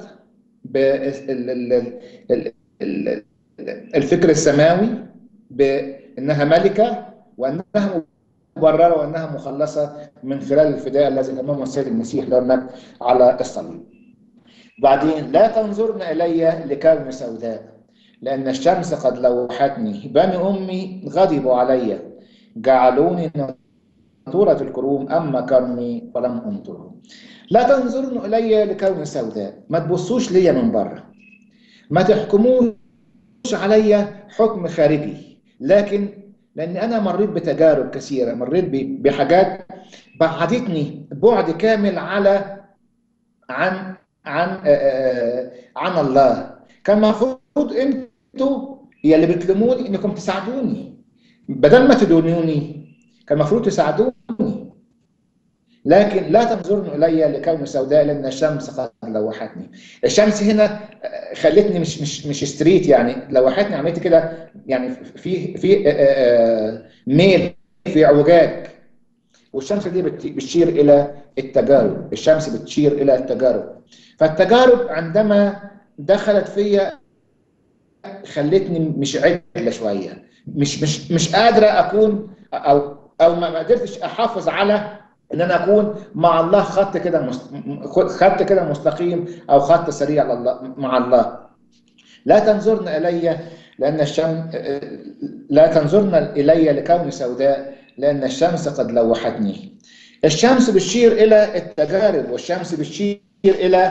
الفكر السماوي بأنها ملكة وأنها مبررة وأنها مخلصة من خلال الفداء الذي أمامه السيد المسيح لنا على الصليب بعدين لا تنظرن إلي لكون سوداء لأن الشمس قد لوحتني بني أمي غضبوا علي جعلوني نطورة الكروم أما كرمي فلم أنطرهم لا تنظرن إلي لكوني سوداء ما تبصوش ليا من بره ما تحكموش علي حكم خارجي لكن لأن أنا مريت بتجارب كثيرة مريت بحاجات بعدتني بعد كامل على عن عن عن الله كان المفروض انتوا يا اللي بتلوموني انكم تساعدوني بدل ما تدونوني كان المفروض تساعدوني لكن لا تنظرن الي لكون سوداء لان الشمس قد لوحتني الشمس هنا خلتني مش مش مش ستريت يعني لوحتني عملت كده يعني في في ميل في اعوجاج والشمس دي بتشير الى التجارب الشمس بتشير الى التجارب فالتجارب عندما دخلت فيا خلتني مش عدله شويه مش مش مش قادره اكون او او ما قدرتش احافظ على ان انا اكون مع الله خط كده مست... خط كده مستقيم او خط سريع لله مع الله لا تنظرن الي لان الشمس لا تنظرن الي لكوني سوداء لان الشمس قد لوحتني الشمس بتشير الى التجارب والشمس بتشير الى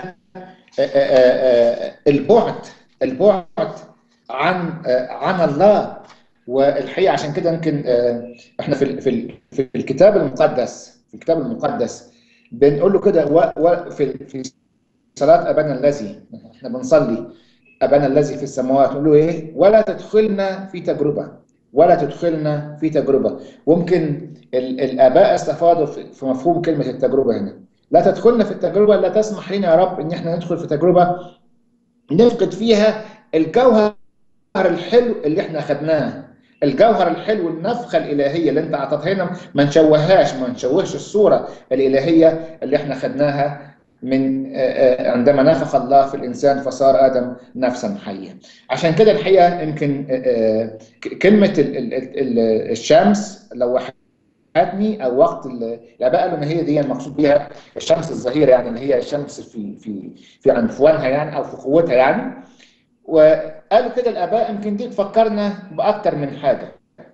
البعد البعد عن عن الله والحقيقه عشان كده يمكن احنا في في الكتاب المقدس في الكتاب المقدس بنقول له كده في في صلاه ابانا الذي احنا بنصلي ابانا الذي في السماوات نقول له ايه ولا تدخلنا في تجربه ولا تدخلنا في تجربه ممكن الاباء استفادوا في مفهوم كلمه التجربه هنا لا تدخلنا في التجربه لا تسمح لنا يا رب ان احنا ندخل في تجربه نفقد فيها الجوهر الحلو اللي احنا اخذناه الجوهر الحلو النفخه الالهيه اللي انت اعطيتها لنا ما نشوههاش ما نشوهش الصوره الالهيه اللي احنا خدناها من عندما نفخ الله في الانسان فصار ادم نفسا حيا عشان كده الحقيقه يمكن كلمه الشمس لو هاتني او وقت الاباء قالوا ان هي دي المقصود بيها الشمس الظهيره يعني ان هي الشمس في في في عنفوانها يعني او في قوتها يعني وقالوا كده الاباء يمكن دي تفكرنا باكتر من حاجه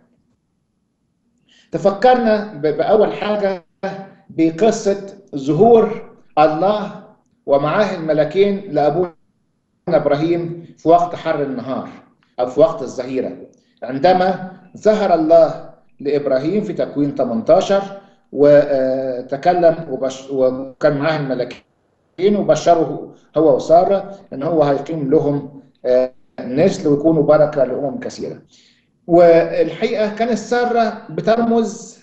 تفكرنا باول حاجه بقصه ظهور الله ومعاه الملكين لابونا ابراهيم في وقت حر النهار او في وقت الظهيره عندما ظهر الله لابراهيم في تكوين 18 وتكلم وبش وكان معاه الملكين وبشره هو وساره ان هو هيقيم لهم نسل ويكونوا بركه لامم كثيره. والحقيقه كانت ساره بترمز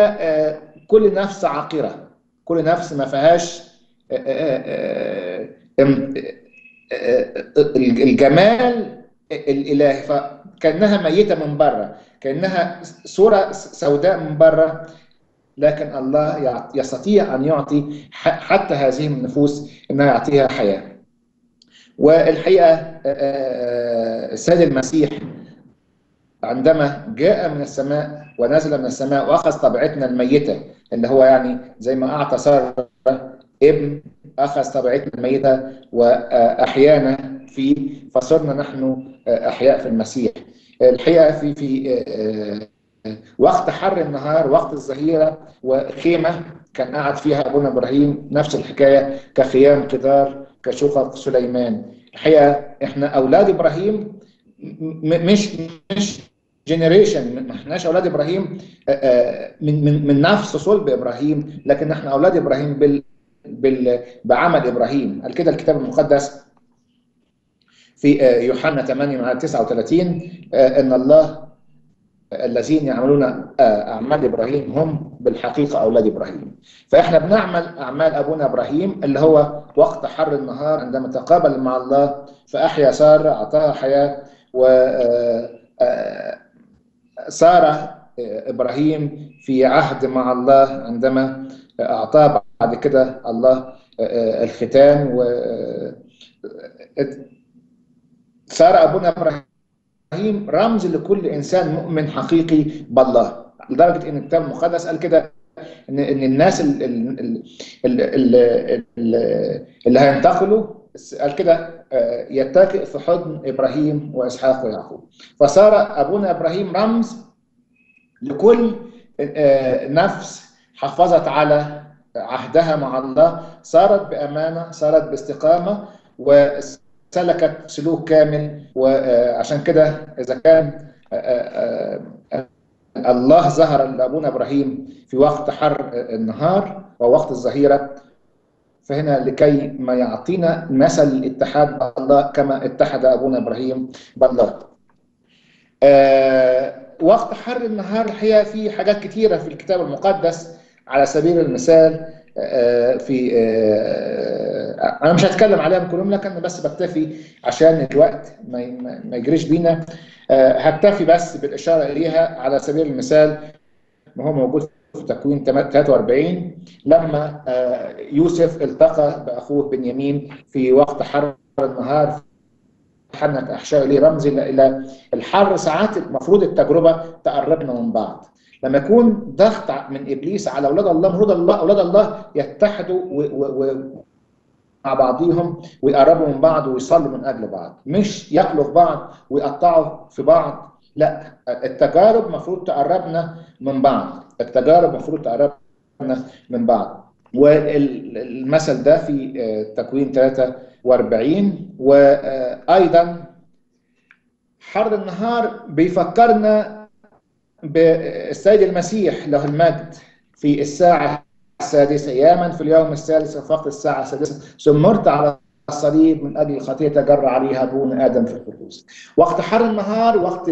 الى كل نفس عاقره، كل نفس ما فيهاش الجمال الالهي فكانها ميته من بره كانها صوره سوداء من بره لكن الله يستطيع ان يعطي حتى هذه النفوس انها يعطيها حياه والحقيقه السيد المسيح عندما جاء من السماء ونزل من السماء واخذ طبيعتنا الميته اللي هو يعني زي ما اعطى ساره ابن اخذ طبيعتنا الميته واحيانا فيه فصرنا نحن احياء في المسيح الحقيقه في في وقت حر النهار وقت الظهيره وخيمه كان قاعد فيها ابونا ابراهيم نفس الحكايه كخيام كدار كشقق سليمان الحقيقه احنا اولاد ابراهيم مش مش جنريشن ما احناش اولاد ابراهيم من من من نفس صلب ابراهيم لكن احنا اولاد ابراهيم بال بال بعمل ابراهيم قال كده الكتاب المقدس في يوحنا 8 مع 39 ان الله الذين يعملون اعمال ابراهيم هم بالحقيقه اولاد ابراهيم فاحنا بنعمل اعمال ابونا ابراهيم اللي هو وقت حر النهار عندما تقابل مع الله فاحيا ساره اعطاها حياه و ساره ابراهيم في عهد مع الله عندما اعطاه بعد كده الله الختان و صار ابونا ابراهيم رمز لكل انسان مؤمن حقيقي بالله لدرجه ان الكتاب المقدس قال كده ان ان الناس اللي, اللي, اللي هينتقلوا قال كده يتكئ في حضن ابراهيم واسحاق ويعقوب فصار ابونا ابراهيم رمز لكل نفس حافظت على عهدها مع الله صارت بامانه صارت باستقامه وسلكت سلوك كامل وعشان كده اذا كان الله ظهر لابونا ابراهيم في وقت حر النهار ووقت الظهيره فهنا لكي ما يعطينا مثل الاتحاد بالله كما اتحد ابونا ابراهيم بالله. أه وقت حر النهار الحقيقه في حاجات كثيره في الكتاب المقدس على سبيل المثال أه في أه انا مش هتكلم عليهم كلهم لكن بس بكتفي عشان الوقت ما, ما يجريش بينا هكتفي بس بالاشاره اليها على سبيل المثال ما هو موجود في تكوين 43 لما يوسف التقى باخوه بنيامين في وقت حر النهار حنت احشاء ليه رمز الى الحر ساعات المفروض التجربه تقربنا من بعض لما يكون ضغط من ابليس على اولاد الله المفروض الله اولاد الله يتحدوا و و و مع بعضهم ويقربوا من بعض ويصلوا من اجل بعض مش ياكلوا في بعض ويقطعوا في بعض لا التجارب المفروض تقربنا من بعض التجارب المفروض تقربنا من بعض والمثل ده في تكوين 43 وايضا حر النهار بيفكرنا بالسيد المسيح له المجد في الساعه السادسه ياما في اليوم الثالث في وقت الساعه السادسه سمرت على الصليب من اجل الخطيه تجرى عليها ابونا ادم في القدوس وقت حر النهار وقت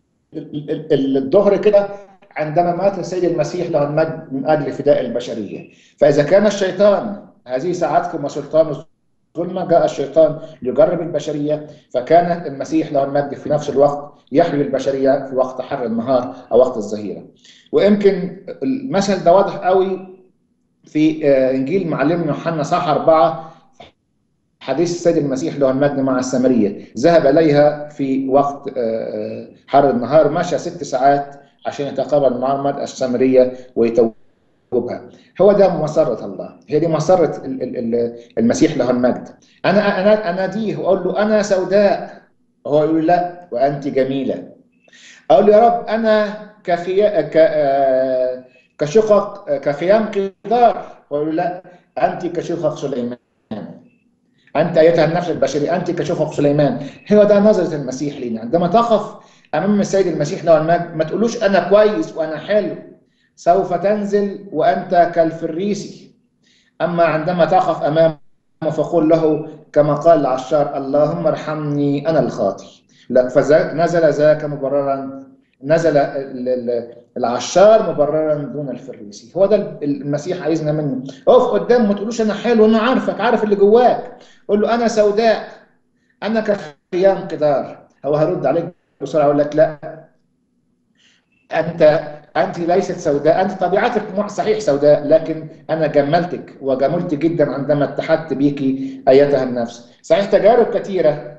الظهر كده عندما مات السيد المسيح له المجد من اجل فداء البشريه فاذا كان الشيطان هذه ساعتكم وسلطان الظلمه جاء الشيطان ليجرب البشريه فكان المسيح له المجد في نفس الوقت يحيي البشريه في وقت حر النهار او وقت الظهيره ويمكن المثل ده واضح قوي في انجيل معلم يوحنا صح أربعة حديث السيد المسيح له المجد مع السامريه ذهب اليها في وقت حر النهار مشى ست ساعات عشان يتقابل مع المرأة السامرية ويتوبها هو ده مسرة الله هي دي مسرة المسيح له المجد أنا أنا أناديه وأقول له أنا سوداء هو يقول لا وأنت جميلة أقول له يا رب أنا كخيا ك... كشقق كخيام قدار هو يقول لا أنت كشقق سليمان أنت أيتها النفس البشرية أنت كشقق سليمان هو ده نظرة المسيح لنا عندما تقف امام السيد المسيح له المجد ما تقولوش انا كويس وانا حلو سوف تنزل وانت كالفريسي اما عندما تقف امامه فقل له كما قال العشار اللهم ارحمني انا الخاطي لا فنزل ذاك مبررا نزل العشار مبررا دون الفريسي هو ده المسيح عايزنا منه اقف قدامه ما تقولوش انا حلو انا عارفك عارف اللي جواك قول له انا سوداء انا كخيام قدار هو هرد عليك بسرعه اقول لك لا انت انت ليست سوداء انت طبيعتك صحيح سوداء لكن انا جملتك وجملت جدا عندما اتحدت بك ايتها النفس صحيح تجارب كثيره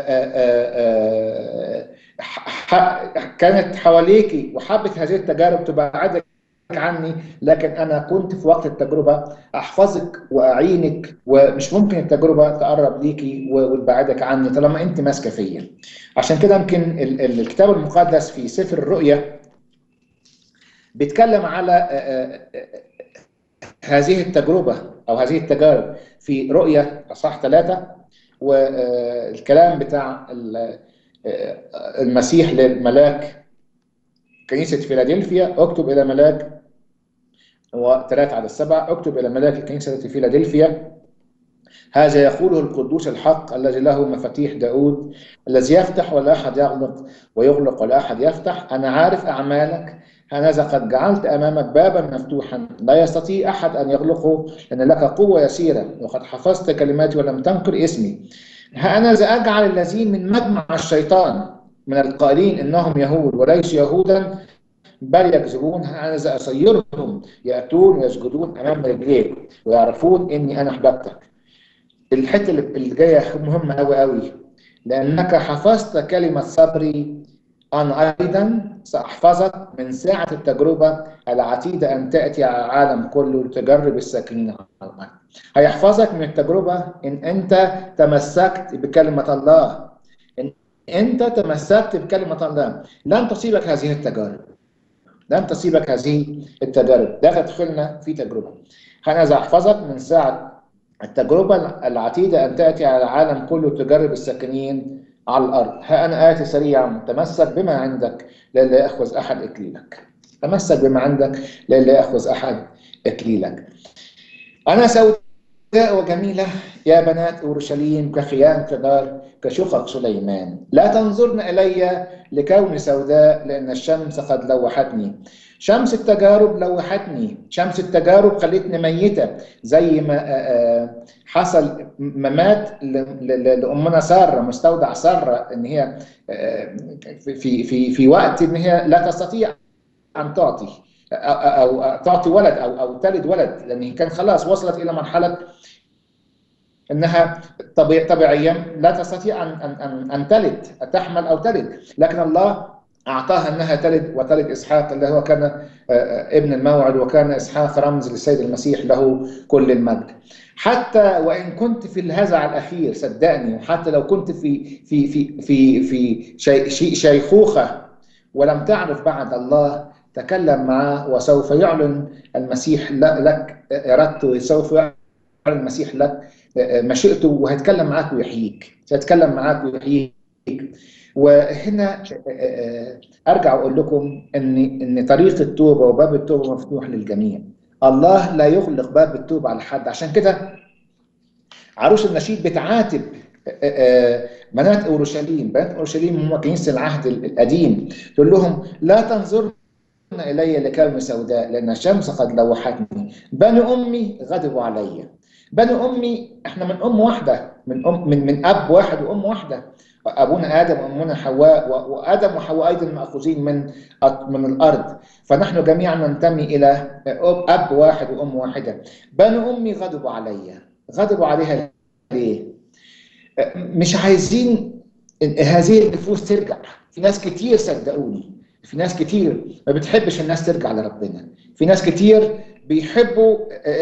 كانت حواليك وحبت هذه التجارب تبعدك عني لكن انا كنت في وقت التجربه احفظك واعينك ومش ممكن التجربه تقرب ليكي وتبعدك عني طالما انت ماسكه فيا عشان كده يمكن الكتاب المقدس في سفر الرؤيا بيتكلم على هذه التجربه او هذه التجارب في رؤيا اصح ثلاثه والكلام بتاع المسيح للملاك كنيسة فيلادلفيا اكتب إلى ملاك وثلاثة على السبع اكتب إلى ملاك الكنيسة في فيلادلفيا هذا يقوله القدوس الحق الذي له مفاتيح داود الذي يفتح ولا أحد يغلق ويغلق ولا أحد يفتح أنا عارف أعمالك هذا قد جعلت أمامك بابا مفتوحا لا يستطيع أحد أن يغلقه لأن لك قوة يسيرة وقد حفظت كلماتي ولم تنكر اسمي ها أنا سأجعل الذين من مجمع الشيطان من القائلين إنهم يهود وليسوا يهودا بل يكذبون ها أنا سأصيرهم يأتون ويسجدون أمام رجليك ويعرفون إني أنا أحببتك الحتة اللي جاية مهمة أوي أوي لأنك حفظت كلمة صبري أنا أيضا سأحفظك من ساعة التجربة العتيدة أن تأتي على العالم كله لتجرب الساكنين على الأرض هيحفظك من التجربة إن أنت تمسكت بكلمة الله إن أنت تمسكت بكلمة الله لن تصيبك هذه التجارب لن تصيبك هذه التجارب لا تدخلنا في تجربة أنا سأحفظك من ساعة التجربة العتيدة أن تأتي على العالم كله تجرب الساكنين على الأرض ها أنا آتي سريعا تمسك بما عندك لئلا يأخذ أحد إكليلك تمسك بما عندك لئلا يأخذ أحد إكليلك أنا سوداء وجميلة يا بنات أورشليم كخيام كدار كشقق سليمان لا تنظرن إلي لكوني سوداء لأن الشمس قد لوحتني شمس التجارب لوحتني شمس التجارب خلتني ميتة زي ما حصل ممات لأمنا سارة مستودع سارة إن هي في في في وقت إن هي لا تستطيع أن تعطي أو, أو تعطي ولد أو أو تلد ولد لأن كان خلاص وصلت إلى مرحلة انها طبيعي طبيعيا لا تستطيع ان ان ان تلد تحمل او تلد لكن الله اعطاها انها تلد وتلد اسحاق اللي هو كان ابن الموعد وكان اسحاق رمز للسيد المسيح له كل المجد حتى وان كنت في الهزع الاخير صدقني وحتى لو كنت في في في في في شي شيخوخه ولم تعرف بعد الله تكلم معه وسوف يعلن المسيح لك ارادته وسوف يعلن المسيح لك مشيئته وهيتكلم معاك ويحييك هيتكلم معاك ويحييك وهنا ارجع واقول لكم ان ان طريق التوبه وباب التوبه مفتوح للجميع الله لا يغلق باب التوبه على حد عشان كده عروس النشيد بتعاتب بنات اورشليم بنات اورشليم هم كنيسه العهد القديم تقول لهم لا تنظرن الي لكوني سوداء لان الشمس قد لوحتني بني امي غضبوا علي بني امي احنا من ام واحده من ام من من اب واحد وام واحده ابونا ادم وامنا حواء وادم وحواء ايضا ماخوذين من من الارض فنحن جميعا ننتمي الى اب واحد وام واحده بني امي غضبوا علي غضبوا عليها ليه مش عايزين هذه النفوس ترجع في ناس كتير صدقوني في ناس كتير ما بتحبش الناس ترجع لربنا في ناس كتير بيحبوا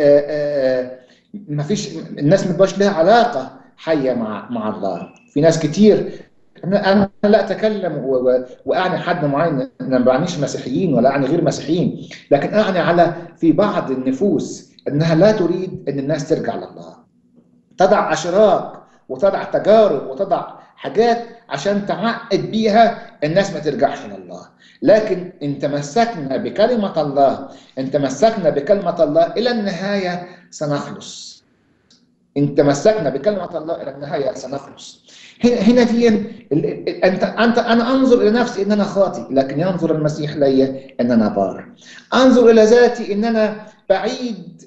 ما فيش الناس ما تبقاش لها علاقه حيه مع مع الله في ناس كتير انا لا اتكلم واعني حد معين انا ما بعنيش مسيحيين ولا اعني غير مسيحيين لكن اعني على في بعض النفوس انها لا تريد ان الناس ترجع لله تضع اشراك وتضع تجارب وتضع حاجات عشان تعقد بيها الناس ما ترجعش لله لكن ان تمسكنا بكلمه الله ان تمسكنا بكلمه الله الى النهايه سنخلص ان تمسكنا بكلمه الله الى النهايه سنخلص هنا هنا دي انت انت انا انظر الى نفسي ان انا خاطئ لكن ينظر المسيح لي ان انا بار انظر الى ذاتي ان انا بعيد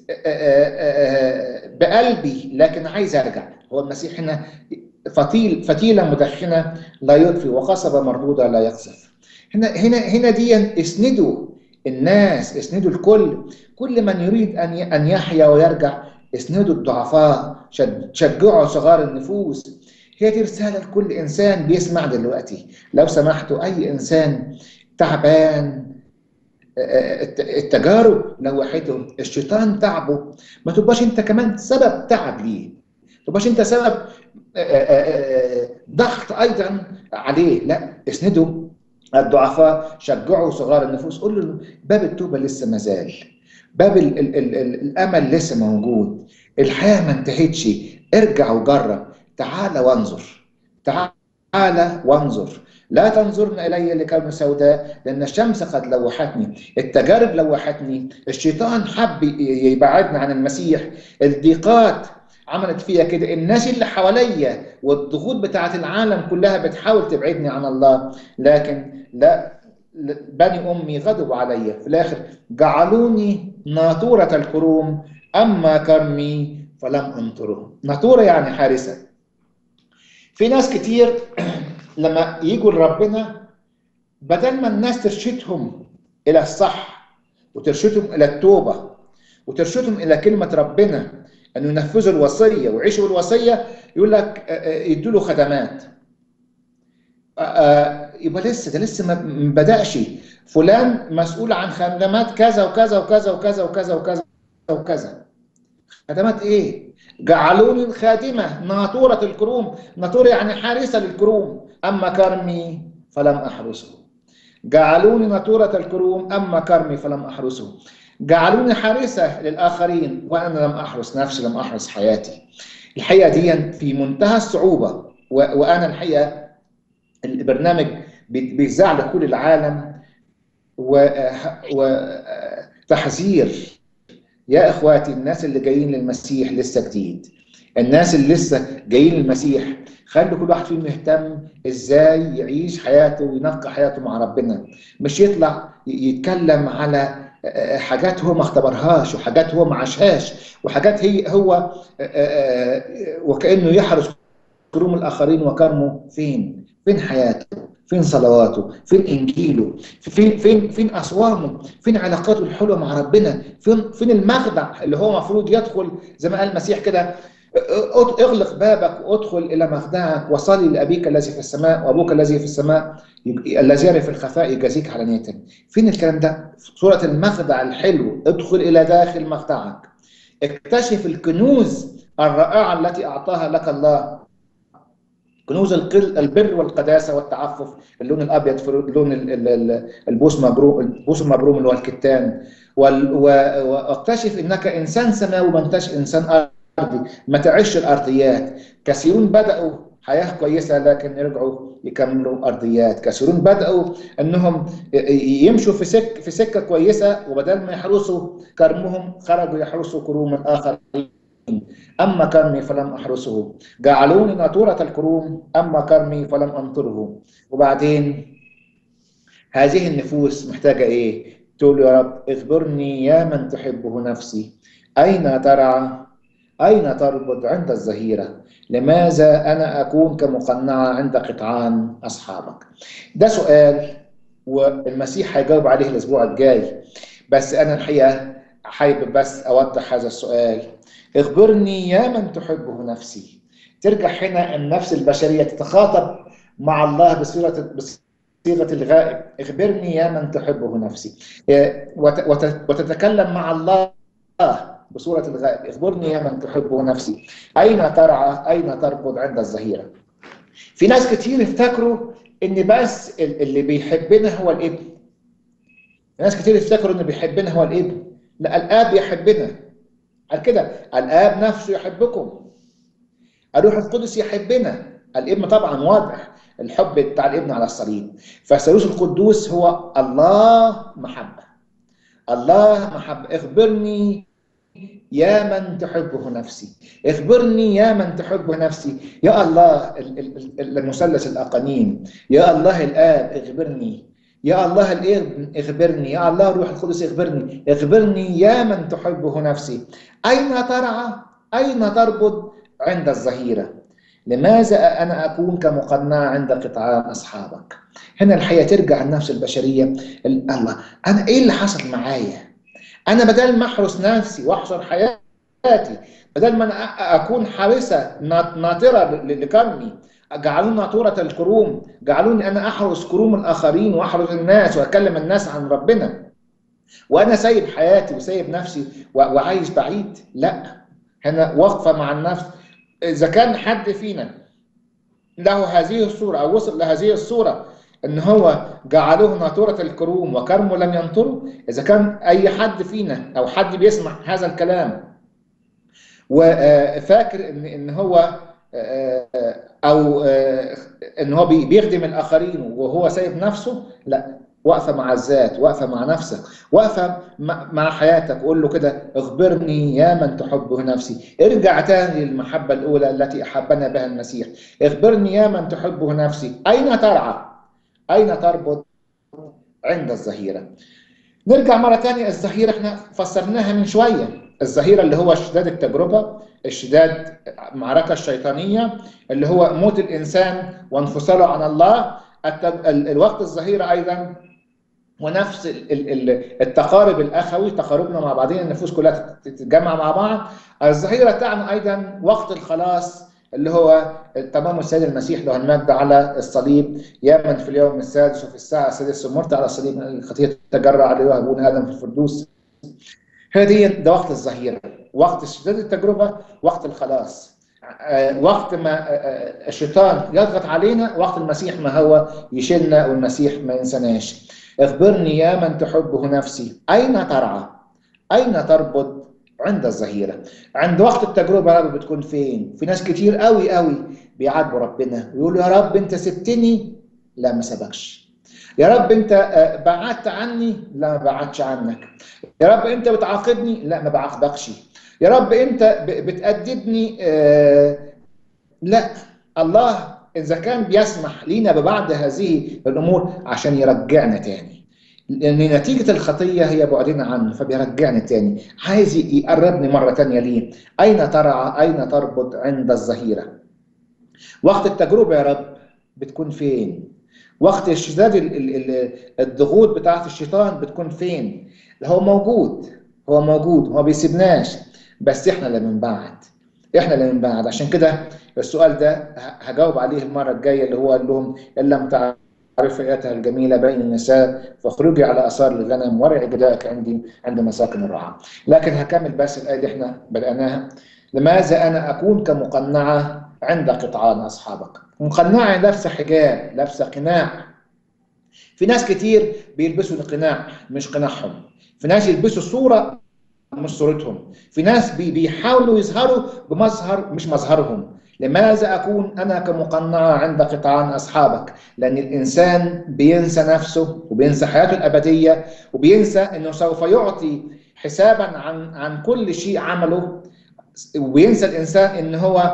بقلبي لكن عايز ارجع هو المسيح هنا فتيل فتيله مدخنه لا يطفي وقصبه مردوده لا يقذف هنا هنا هنا دي اسندوا الناس اسندوا الكل كل من يريد ان ان يحيا ويرجع اسندوا الضعفاء شجعوا صغار النفوس هي دي رساله لكل انسان بيسمع دلوقتي لو سمحتوا اي انسان تعبان التجارب لوحته الشيطان تعبه ما تبقاش انت كمان سبب تعب ليه ما تبقاش انت سبب ضغط ايضا عليه لا اسندوا الضعفاء شجعوا صغار النفوس قول له باب التوبه لسه ما زال باب ال ال ال الامل لسه موجود الحياه ما انتهتش ارجع وجرب تعال وانظر تعال وانظر لا تنظرن الي لكون سوداء لان الشمس قد لوحتني التجارب لوحتني الشيطان حب يبعدنا عن المسيح الضيقات عملت فيها كده الناس اللي حواليا والضغوط بتاعت العالم كلها بتحاول تبعدني عن الله لكن لا بني امي غضبوا علي في الاخر جعلوني ناطوره الكروم اما كرمي فلم انطره ناطوره يعني حارسه في ناس كتير لما يجوا لربنا بدل ما الناس ترشدهم الى الصح وترشدهم الى التوبه وترشدهم الى كلمه ربنا انه ينفذوا الوصيه ويعيشوا الوصيه يقول لك يدوا له خدمات يبقى لسه ده لسه ما بداش فلان مسؤول عن خدمات كذا وكذا وكذا وكذا وكذا وكذا وكذا خدمات ايه جعلوني الخادمه ناطوره الكروم ناطوره يعني حارسه للكروم اما كرمي فلم احرسه جعلوني ناطوره الكروم اما كرمي فلم احرسه جعلوني حارسة للآخرين وأنا لم أحرس نفسي لم أحرس حياتي الحقيقة دي في منتهى الصعوبة وأنا الحقيقة البرنامج بيذاع لكل العالم وتحذير يا إخواتي الناس اللي جايين للمسيح لسه جديد الناس اللي لسه جايين للمسيح خلي كل واحد فيهم يهتم ازاي يعيش حياته وينقي حياته مع ربنا مش يطلع يتكلم على حاجات هو ما اختبرهاش وحاجات هو ما عاشهاش وحاجات هي هو وكانه يحرس كروم الاخرين وكرمه فين؟ فين حياته؟ فين صلواته؟ فين انجيله؟ فين فين فين اصوامه؟ فين علاقاته الحلوه مع ربنا؟ فين فين المخدع اللي هو المفروض يدخل زي ما قال المسيح كده اغلق بابك وادخل الى مخدعك وصلي لابيك الذي في السماء وابوك الذي في السماء الذي يرى في الخفاء يجازيك علانية فين الكلام ده؟ سورة المخدع الحلو ادخل الى داخل مخدعك اكتشف الكنوز الرائعة التي اعطاها لك الله كنوز البر والقداسة والتعفف اللون الابيض في اللون البوس مبروم البوس المبروم اللي هو الكتان واكتشف انك انسان سماوي ما انتش انسان ارضي ما تعيش الارضيات كثيرون بداوا حياه كويسه لكن يرجعوا يكملوا ارضيات كثيرون بداوا انهم يمشوا في سك في سكه كويسه وبدل ما يحرسوا كرمهم خرجوا يحرسوا كروم الاخرين اما كرمي فلم احرسه جعلوني ناطوره الكروم اما كرمي فلم انطره وبعدين هذه النفوس محتاجه ايه تقول يا رب اخبرني يا من تحبه نفسي اين ترعى أين تربط عند الظهيرة؟ لماذا أنا أكون كمقنعة عند قطعان أصحابك؟ ده سؤال والمسيح هيجاوب عليه الأسبوع الجاي بس أنا الحقيقة حابب بس أوضح هذا السؤال اخبرني يا من تحبه نفسي ترجع هنا النفس البشرية تتخاطب مع الله بصيغة بصيغة الغائب اخبرني يا من تحبه نفسي وتتكلم مع الله بصورة الغائب اخبرني يا من تحبه نفسي أين ترعى أين تركض عند الظهيرة في ناس كتير افتكروا ان بس اللي بيحبنا هو الابن ناس كتير افتكروا ان بيحبنا هو الابن لا الاب يحبنا قال كده الاب نفسه يحبكم الروح القدس يحبنا الابن طبعا واضح الحب بتاع الابن على الصليب فالثالوث القدوس هو الله محبه الله محبه اخبرني يا من تحبه نفسي اخبرني يا من تحبه نفسي يا الله المثلث الأقانيم يا الله الآب اخبرني يا الله الابن اخبرني يا الله الروح القدس اخبرني اخبرني يا من تحبه نفسي أين ترعى أين تربط عند الظهيرة لماذا أنا أكون كمقنع عند قطعان أصحابك هنا الحقيقة ترجع النفس البشرية الله أنا إيه اللي حصل معايا أنا بدل ما أحرس نفسي وأحصر حياتي بدل ما أنا أكون حارسة ناطرة لكرمي جعلوني ناطورة الكروم جعلوني أنا أحرس كروم الآخرين وأحرس الناس وأكلم الناس عن ربنا وأنا سايب حياتي وسايب نفسي وعايش بعيد لا هنا وقفة مع النفس إذا كان حد فينا له هذه الصورة أو وصل لهذه الصورة ان هو جعلوه ناطورة الكروم وكرمه لم ينطروا اذا كان اي حد فينا او حد بيسمع هذا الكلام وفاكر ان ان هو او ان هو بيخدم الاخرين وهو سايب نفسه لا واقفه مع الذات واقفه مع نفسك واقفه مع حياتك قول له كده اخبرني يا من تحبه نفسي ارجع تاني للمحبه الاولى التي احبنا بها المسيح اخبرني يا من تحبه نفسي اين ترعى أين تربط عند الظهيرة نرجع مرة تانية الظهيرة احنا فسرناها من شوية الظهيرة اللي هو اشتداد التجربة اشتداد المعركة الشيطانية اللي هو موت الإنسان وانفصاله عن الله الوقت الظهيرة أيضا ونفس التقارب الأخوي تقاربنا مع بعضنا النفوس كلها تتجمع مع بعض الظهيرة تعني أيضا وقت الخلاص اللي هو تمام السيد المسيح له المجد على الصليب يا من في اليوم السادس وفي الساعة السادسة مرت على الصليب الخطية تجرى عليه أبونا آدم في الفردوس هذه ده وقت الظهيرة وقت اشتداد التجربة وقت الخلاص وقت ما الشيطان يضغط علينا وقت المسيح ما هو يشيلنا والمسيح ما ينسناش اخبرني يا من تحبه نفسي أين ترعى أين تربط عند الظهيره عند وقت التجربه رب بتكون فين في ناس كتير قوي قوي بيعاتبوا ربنا ويقولوا يا رب انت سبتني لا ما سبكش يا رب انت بعدت عني لا ما بعدتش عنك يا رب انت بتعاقبني لا ما بعاقبكش يا رب انت بتأدبني آه لا الله اذا كان بيسمح لينا ببعض هذه الامور عشان يرجعنا تاني لان نتيجه الخطيه هي بعدنا عنه فبيرجعني تاني عايز يقربني مره تانيه ليه اين ترعى اين تربط عند الظهيره وقت التجربه يا رب بتكون فين وقت اشتداد الضغوط بتاعه الشيطان بتكون فين هو موجود هو موجود هو بيسيبناش بس احنا اللي بنبعد احنا اللي بنبعد عشان كده السؤال ده هجاوب عليه المره الجايه اللي هو قال لهم ان لم تعرف رفقتها الجميله بين النساء فاخرجي على اثار الغنم ورعي جدائك عندي عند مساكن الرعاة لكن هكمل بس الايه اللي احنا بداناها لماذا انا اكون كمقنعه عند قطعان اصحابك مقنعه لابسه حجاب لابسه قناع في ناس كتير بيلبسوا القناع مش قناعهم في ناس يلبسوا صوره مش صورتهم في ناس بيحاولوا يظهروا بمظهر مش مظهرهم لماذا أكون أنا كمقنعة عند قطعان أصحابك لأن الإنسان بينسى نفسه وبينسى حياته الأبدية وبينسى أنه سوف يعطي حسابا عن عن كل شيء عمله وبينسى الإنسان أن هو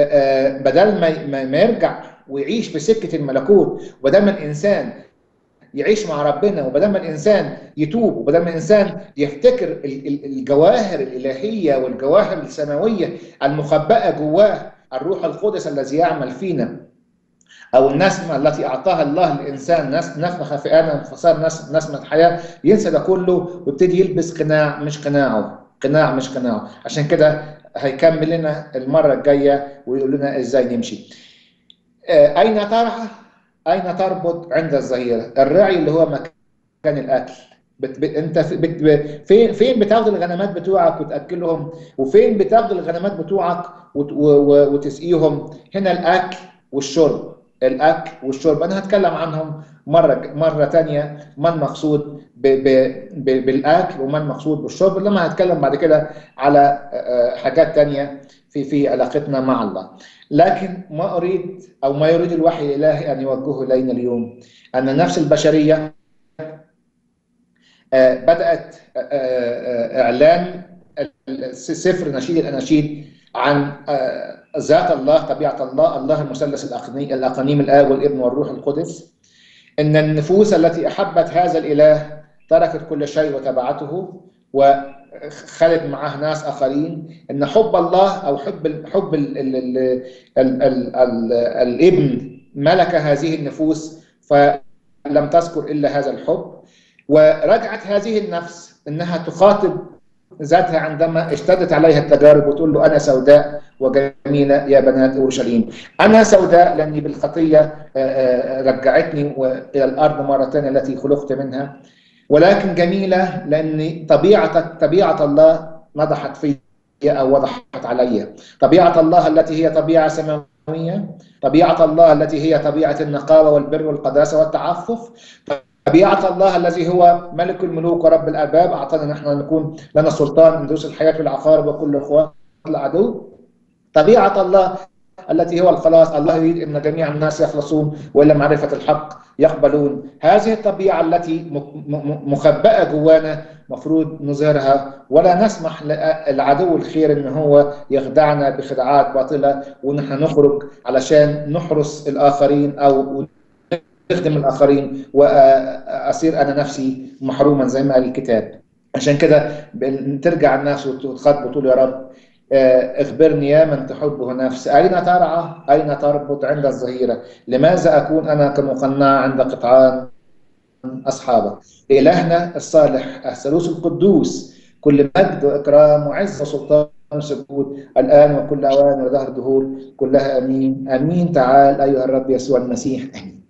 بدل ما ما يرجع ويعيش في سكة الملكوت وبدل ما الإنسان يعيش مع ربنا وبدل ما الانسان يتوب وبدل ما الانسان يفتكر الجواهر الالهيه والجواهر السماويه المخبأه جواه الروح القدس الذي يعمل فينا او النسمه التي اعطاها الله للانسان نفخ في ادم فصار نسمه حياه ينسى ده كله ويبتدي يلبس قناع مش قناعه قناع مش قناعه عشان كده هيكمل لنا المره الجايه ويقول لنا ازاي نمشي اين ترعى اين تربط عند الظهيره الرعي اللي هو مكان الاكل بت بت انت بت بت فين فين بتاخد الغنمات بتوعك وتاكلهم وفين بتاخد الغنمات بتوعك وت وتسقيهم هنا الاكل والشرب الاكل والشرب انا هتكلم عنهم مره مره ثانيه ما المقصود ب ب ب بالاكل وما المقصود بالشرب لما هتكلم بعد كده على حاجات ثانيه في في علاقتنا مع الله لكن ما اريد او ما يريد الوحي الالهي ان يوجهه الينا اليوم ان النفس البشريه بدات اعلان سفر نشيد الاناشيد عن ذات الله طبيعه الله الله المثلث الاقانيم الاب والابن والروح القدس ان النفوس التي احبت هذا الاله تركت كل شيء وتبعته وخلت معه ناس اخرين ان حب الله او حب حب ال ال ال ال ال ال الابن ملك هذه النفوس فلم تذكر الا هذا الحب ورجعت هذه النفس انها تخاطب ذاتها عندما اشتدت عليها التجارب وتقول له انا سوداء وجميله يا بنات اورشليم. انا سوداء لاني بالخطيه رجعتني الى الارض مره ثانيه التي خلقت منها ولكن جميله لان طبيعه طبيعه الله نضحت في او وضحت علي. طبيعه الله التي هي طبيعه سماويه، طبيعه الله التي هي طبيعه النقاوه والبر والقداسه والتعفف، طبيعة الله الذي هو ملك الملوك ورب الأرباب أعطانا نحن نكون لنا سلطان ندوس الحياة في العقارب وكل إخوان العدو طبيعة الله التي هو الخلاص الله يريد أن جميع الناس يخلصون وإلى معرفة الحق يقبلون هذه الطبيعة التي مخبأة جوانا مفروض نظهرها ولا نسمح للعدو الخير ان هو يخدعنا بخدعات باطله ونحن نخرج علشان نحرس الاخرين او نخدم الاخرين واصير انا نفسي محروما زي ما قال الكتاب عشان كده ترجع الناس وتخاطب وتقول يا رب اخبرني يا من تحبه نفس أين ترعى أين تربط عند الظهيرة لماذا أكون أنا كمقنع عند قطعان أصحابك إلهنا الصالح الثالوث القدوس كل مجد وإكرام وعز وسلطان وسجود الآن وكل أوان وظهر دهور كلها أمين أمين تعال أيها الرب يسوع المسيح آمين